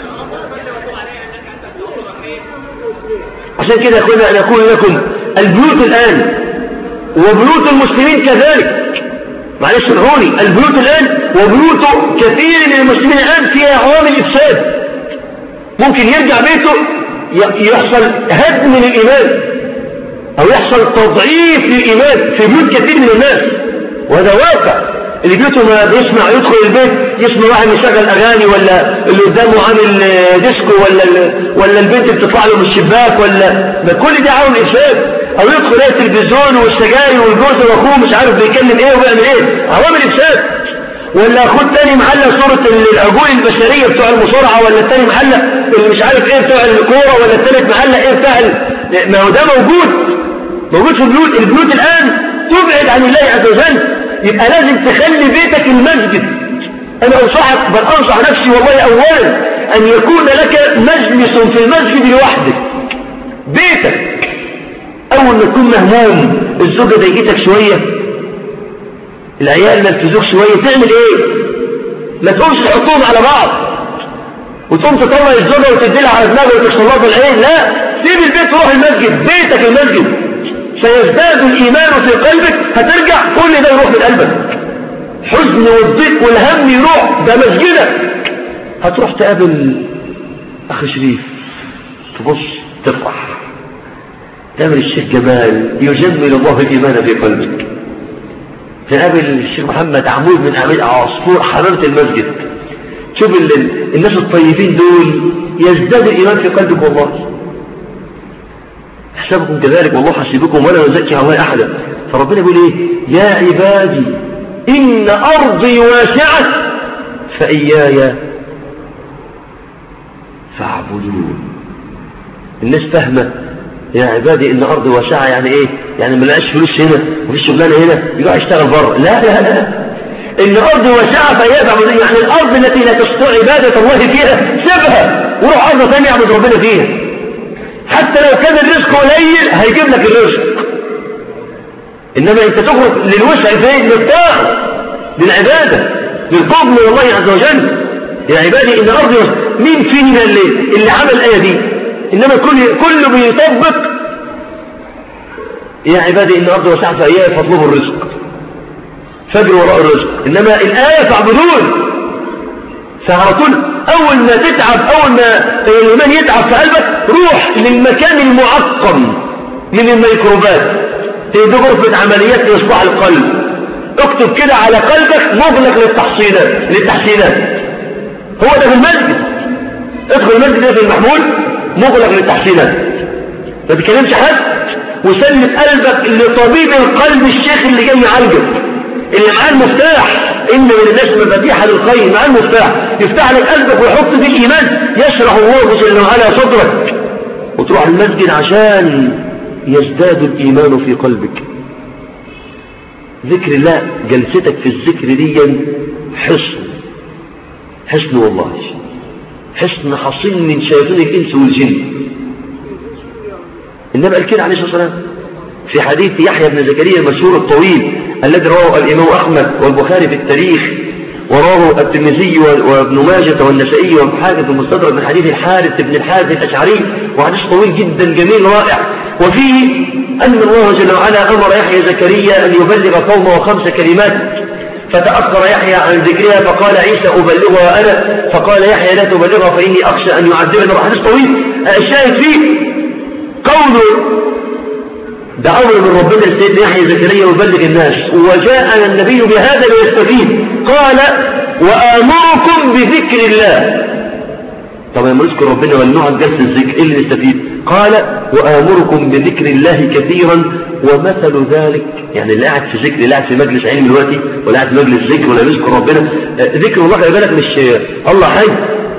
Speaker 2: عشان كده يا اخوانا انا اقول لكم البيوت الان وبيوت المسلمين كذلك معلش سمعوني البيوت الان وبيوت كثير من المسلمين الان فيها عوامل افساد ممكن يرجع بيته يحصل هدم للإيمان أو يحصل تضعيف للإيمان في بيوت كثير من الناس وهذا واقع اللي بيوته ما بيسمع يدخل البيت يسمع واحد يشغل أغاني ولا اللي قدامه عامل ديسكو ولا ولا البنت بتطلع له من الشباك ولا ما كل ده عامل إفساد أو يدخل يلاقي التلفزيون والسجاير والجوز وأخوه مش عارف بيتكلم إيه وبيعمل إيه عوامل إفساد ولا خد تاني محلة صورة العجول البشرية بتوع المصارعة ولا التاني محلة اللي مش عارف ايه بتوع الكورة ولا التالت محلة ايه بتاع ما هو ده موجود موجود في البيوت البيوت الآن تبعد عن الله عز وجل يبقى لازم تخلي بيتك المسجد أنا أنصحك بل أنصح نفسي والله أولا أن يكون لك مجلس في المسجد لوحدك بيتك أول ما تكون مهموم الزوجة ضايقتك شوية العيال نرفزوك شوية تعمل ايه ما تقومش تحطهم على بعض وتقوم تطلع الزوجة وتديلها على دماغها وتشطلها في العين لا سيب البيت وروح المسجد بيتك المسجد سيزداد الإيمان في قلبك هترجع كل ده يروح من قلبك حزن والضيق والهم يروح ده مسجدك هتروح تقابل أخ شريف تبص تفرح تعمل الشيخ جمال يجمل الله الإيمان في قلبك تقابل الشيخ محمد عمود من عميد عصفور حرارة المسجد شوف الناس الطيبين دول يزداد الإيمان في قلبك والله حسابكم كذلك والله حسيبكم ولا نزكي الله أحدا فربنا يقول إيه يا عبادي إن أرضي واسعة فإياي فاعبدون الناس فاهمة يا عبادي إن أرضي واسعة يعني إيه يعني ما لقاش فلوس هنا وفي شغلانة هنا يروح يشتغل بره لا لا لا إن أرضي واسعة فإياي فاعبدون يعني الأرض التي لا تستطيع عبادة الله فيها سيبها وروح أرض ثانية يعبد ربنا فيها حتى لو كان الرزق قليل هيجيب لك الرزق إنما أنت تخرج للوسع فين للطاعة للعبادة للقرب من الله عز وجل يا عبادي إن أرضي مين فينا اللي, اللي عمل الآية دي إنما كل كل بيطبق يا عبادي إن أرضي وسعت فإياي فاطلبوا الرزق فجر وراء الرزق إنما الآية فاعبدون فعلى طول أول ما تتعب أول ما الإيمان يتعب في قلبك روح للمكان المعقم من الميكروبات تيجي غرفة عمليات لإصلاح القلب اكتب كده على قلبك مغلق للتحصيلات للتحسينات هو ده في المسجد ادخل المسجد ده في المحمول مغلق للتحسينات ما تكلمش حد وسلم قلبك لطبيب القلب الشيخ اللي جاي يعالجك اللي معاه المفتاح إن من الناس مفاتيح للخير معاه المفتاح يفتح لك قلبك ويحط فيه الإيمان يشرح الله جل وعلا صدرك وتروح المسجد عشان يزداد الإيمان في قلبك ذكر الله جلستك في الذكر دي حصن حصن والله حصن حصين من شياطين الإنس والجن النبي قال كده عليه الصلاة والسلام في حديث يحيى بن زكريا المشهور الطويل الذي رواه الإمام أحمد والبخاري في التاريخ وراه الترمذي وابن ماجه والنسائي والحاكم في المستدرك من حديث الحارث بن الحارث الأشعري وحديث طويل جدا جميل رائع وفيه أن الله جل وعلا أمر يحيى زكريا أن يبلغ قومه خمس كلمات فتأخر يحيى عن ذكرها فقال عيسى أبلغها أنا فقال يحيى لا تبلغها فإني أخشى أن يعذبني حديث طويل الشاهد فيه قول ده أمر من ربنا سيدنا يحيى زكريا يبلغ الناس وجاءنا النبي بهذا ليستفيد قال وآمركم بذكر الله طب لما نذكر ربنا ونوع جلسة الذكر ايه اللي نستفيد قال وآمركم بذكر الله كثيرا ومثل ذلك يعني اللي قاعد في ذكر اللي قاعد في مجلس علم دلوقتي ولا قاعد في مجلس ذكر ولا بيذكر ربنا ذكر الله خلي بالك مش الله حي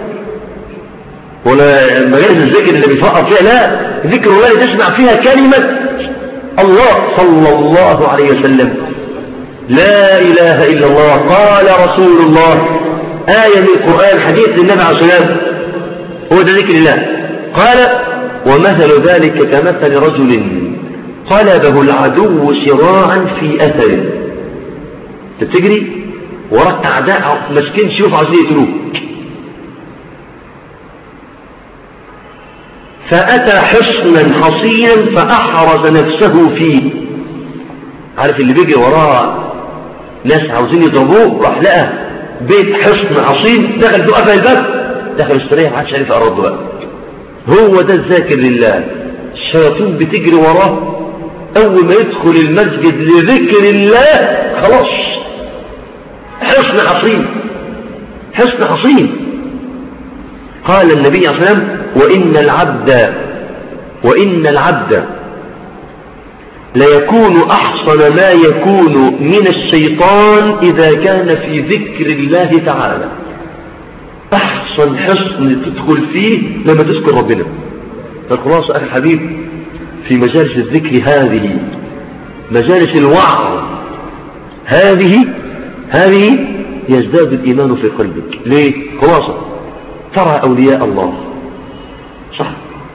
Speaker 2: ولا مجالس الذكر اللي بيفقر فيها لا ذكر الله اللي تسمع فيها كلمة الله صلى الله عليه وسلم لا إله إلا الله قال رسول الله آية من القرآن حديث للنبي عليه الصلاة هو ده ذكر الله قال ومثل ذلك كمثل رجل قلبه العدو شراعا في أثره تجري وراك أعداء مسكين شوف عايزين يقتلوك فأتى حصنا حصينا فأحرز نفسه فيه عارف اللي بيجي وراه ناس عاوزين يضربوه راح لقى بيت حصن حصين دخل له قفل الباب دخل استريح ما عادش عارف يقرب بقى هو ده الذاكر لله الشياطين بتجري وراه اول ما يدخل المسجد لذكر الله خلاص حصن حصين حصن حصين قال النبي صلى الله عليه وسلم وإن العبد وإن العبد ليكون أحصن ما يكون من الشيطان إذا كان في ذكر الله تعالى أحسن حصن تدخل فيه لما تذكر ربنا فالخلاصة أخي الحبيب في مجالس الذكر هذه مجالس الوعظ هذه هذه يزداد الإيمان في قلبك ليه؟ خلاصة ترى أولياء الله صح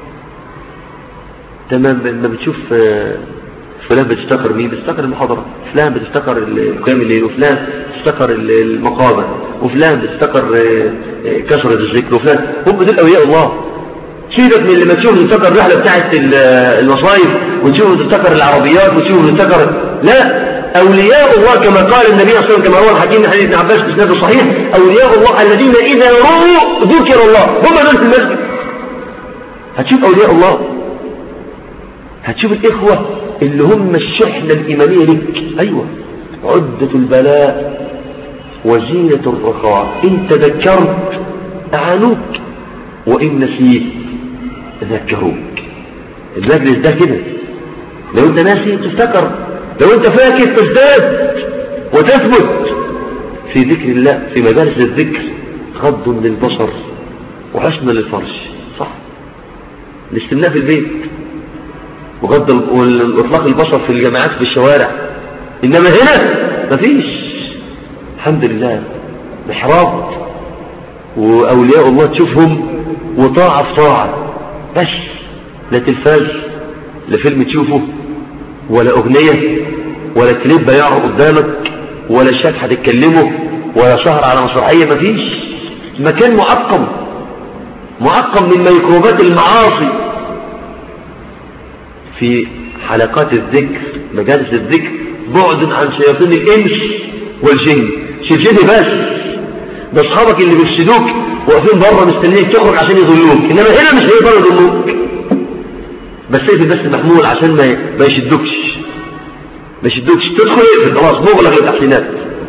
Speaker 2: تمام لما بتشوف فلان بتفتكر مين بتفتكر المحاضرة فلان بتفتكر قيام الليل وفلان بتفتكر المقامة وفلان بتفتكر كثرة الذكر وفلان هم دول أولياء الله سيبك من لما تشوف تفتكر الرحلة بتاعت المصايف وتشوف تفتكر العربيات وتشوف تفتكر لا أولياء الله كما قال النبي صلى الله عليه وسلم كما روى الحكيم من حديث ابن عباس بسناد صحيح أولياء الله الذين إذا رؤوا ذكر الله هم دول في المسجد هتشوف أولياء الله هتشوف الإخوة اللي هم الشحنة الإيمانية لك أيوة عدة البلاء وزينة الرخاء إن تذكرت أعانوك وإن نسيت ذكروك المجلس ده كده لو انت ناسي تفتكر لو انت فاكر تزداد وتثبت في ذكر الله في مجالس الذكر غض للبصر وحسن للفرج صح الاستمناء في البيت وغض واطلاق البصر في الجامعات في الشوارع انما هنا مفيش الحمد لله محراب واولياء الله تشوفهم وطاعة في طاعة بس لا تلفاز لا فيلم تشوفه ولا اغنية ولا كليب يعرض قدامك ولا شات هتتكلمه ولا سهر على مسرحية مفيش مكان معقم معقم من ميكروبات المعاصي في حلقات الذكر مجالس الذكر بعد عن شياطين الإنس والجن شيء بس ده اصحابك اللي بيفسدوك واقفين بره مستنيك تخرج عشان يضلوك انما هنا مش هيقدروا يضلوك بس اقفل بس محمول عشان ما ما يشدوكش ما يشدوكش تدخل اقفل خلاص مغلق للتحسينات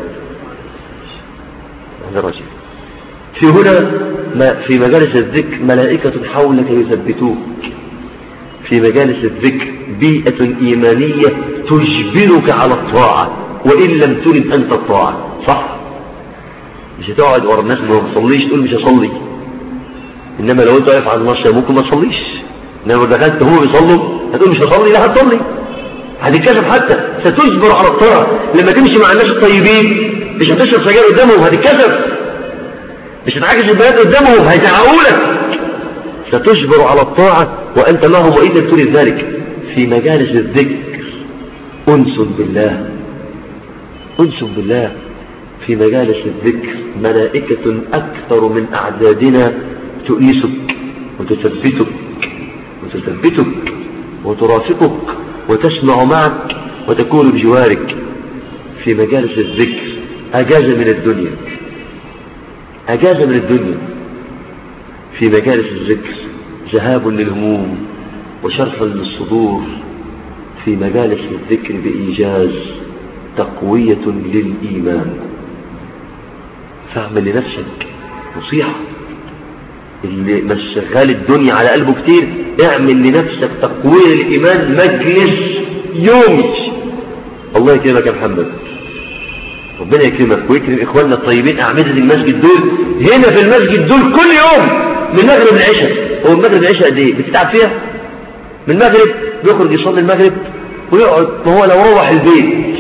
Speaker 2: هذا رجل في هنا ما في مجالس الذكر ملائكة حولك يثبتوك في مجالس الذكر بيئة إيمانية تجبرك على الطاعة وإن لم ترد أنت الطاعة صح مش هتقعد ورا الناس ما بتصليش تقول مش هصلي إنما لو أنت واقف على المصير ممكن ما تصليش إنما لو دخلت هو بيصلوا هتقول مش هصلي لا هتصلي هتتكسف حتى ستجبر على الطاعة لما تمشي مع الناس الطيبين مش هتشرب سجاير قدامهم هتتكسف مش هتعاكس البنات قدامهم هيزعقوا ستجبر على الطاعة وأنت معهم وإن لم تريد ذلك في مجالس الذكر أنس بالله أنس بالله في مجالس الذكر ملائكة أكثر من أعدادنا تؤنسك وتثبتك وتثبتك وترافقك وتسمع معك وتكون بجوارك في مجالس الذكر أجاز من الدنيا أجاز من الدنيا في مجالس الذكر ذهاب للهموم وشرح للصدور في مجالس الذكر بإيجاز تقوية للإيمان فاعمل لنفسك نصيحة اللي مش شغال الدنيا على قلبه كتير اعمل لنفسك تقوية للإيمان مجلس يومي الله يكرمك يا محمد ربنا يكرمك ويكرم إخواننا الطيبين أعمدة المسجد دول هنا في المسجد دول كل يوم من المغرب للعشاء هو المغرب للعشاء قد ايه بتتعب فيها من المغرب بيخرج يصلي المغرب ويقعد ما هو لو روح البيت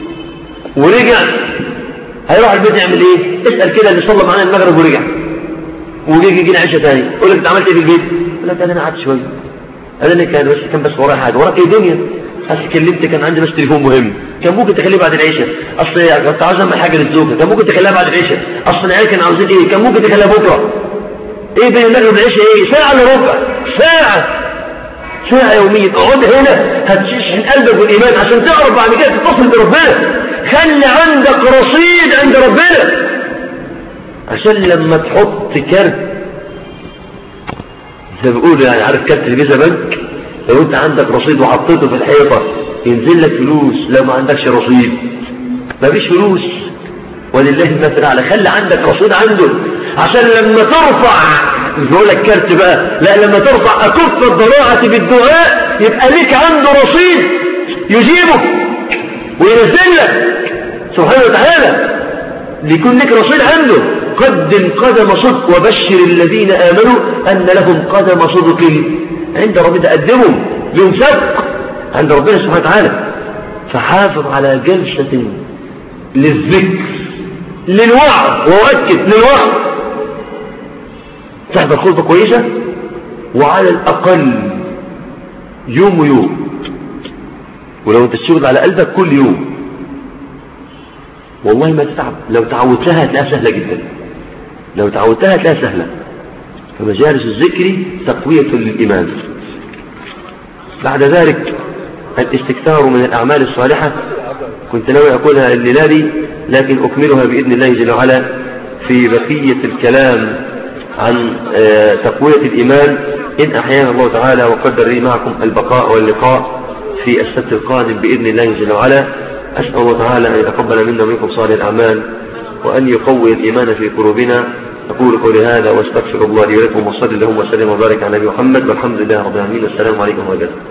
Speaker 2: ورجع هيروح البيت يعمل ايه اسال كده اللي صلى معانا المغرب ورجع ويجي يجي العشاء ثاني يقول لك انت عملت ايه في البيت يقول لك انا قعدت شويه انا كان بس كان بس ورايا حاجه وراك ايه دنيا بس كلمت كان عندي بس تليفون مهم كان ممكن تخليه بعد العشاء اصل كنت عاوز اعمل حاجه للزوجه كان ممكن تخليها بعد العشاء اصل العيال كانوا عاوزين ايه كان ممكن تخليها بكره ايه بين المغرب والعشاء ايه ساعة الا ربع ساعة ساعة يومية اقعد هنا هتشحن قلبك بالإيمان عشان تعرف بعد كده تتصل بربنا خلي عندك رصيد عند ربنا عشان لما تحط كارت زي ما بيقولوا يعني عارف كارت الفيزا بنك لو انت عندك رصيد وحطيته في الحيطة ينزل لك فلوس لو ما عندكش رصيد مفيش فلوس ولله المثل على خلي عندك رصيد عنده عشان لما ترفع مش بقول لك كارت بقى لا لما ترفع أكف الضراعة بالدعاء يبقى لك عنده رصيد يجيبك وينزل لك سبحانه وتعالى ليكون لك رصيد عنده قدم قدم صدق وبشر الذين آمنوا أن لهم قدم صدق عند ربنا تقدمهم يوم سبق عند ربنا سبحانه وتعالى فحافظ على جلسة للذكر للوعظ وأؤكد للوعظ تحضر خطبة كويسة وعلى الأقل يوم ويوم ولو انت تشغل على قلبك كل يوم والله ما تتعب لو تعودتها هتلاقيها سهلة جدا لو تعودتها هتلاقيها سهلة فمجالس الذكر تقوية للإيمان بعد ذلك الاستكثار من الأعمال الصالحة كنت ناوي أقولها الليلة دي لكن أكملها بإذن الله جل وعلا في بقية الكلام عن تقوية الإيمان إن أحيانا الله تعالى وقدر لي معكم البقاء واللقاء في السبت القادم بإذن الله جل وعلا
Speaker 1: أسأل الله تعالى أن يتقبل منا ومنكم صالح الأعمال وأن يقوي الإيمان في قلوبنا أقول قولي هذا واستغفر الله لي ولكم وصلي اللهم وسلم وبارك على نبي محمد والحمد لله رب العالمين والسلام عليكم ورحمة الله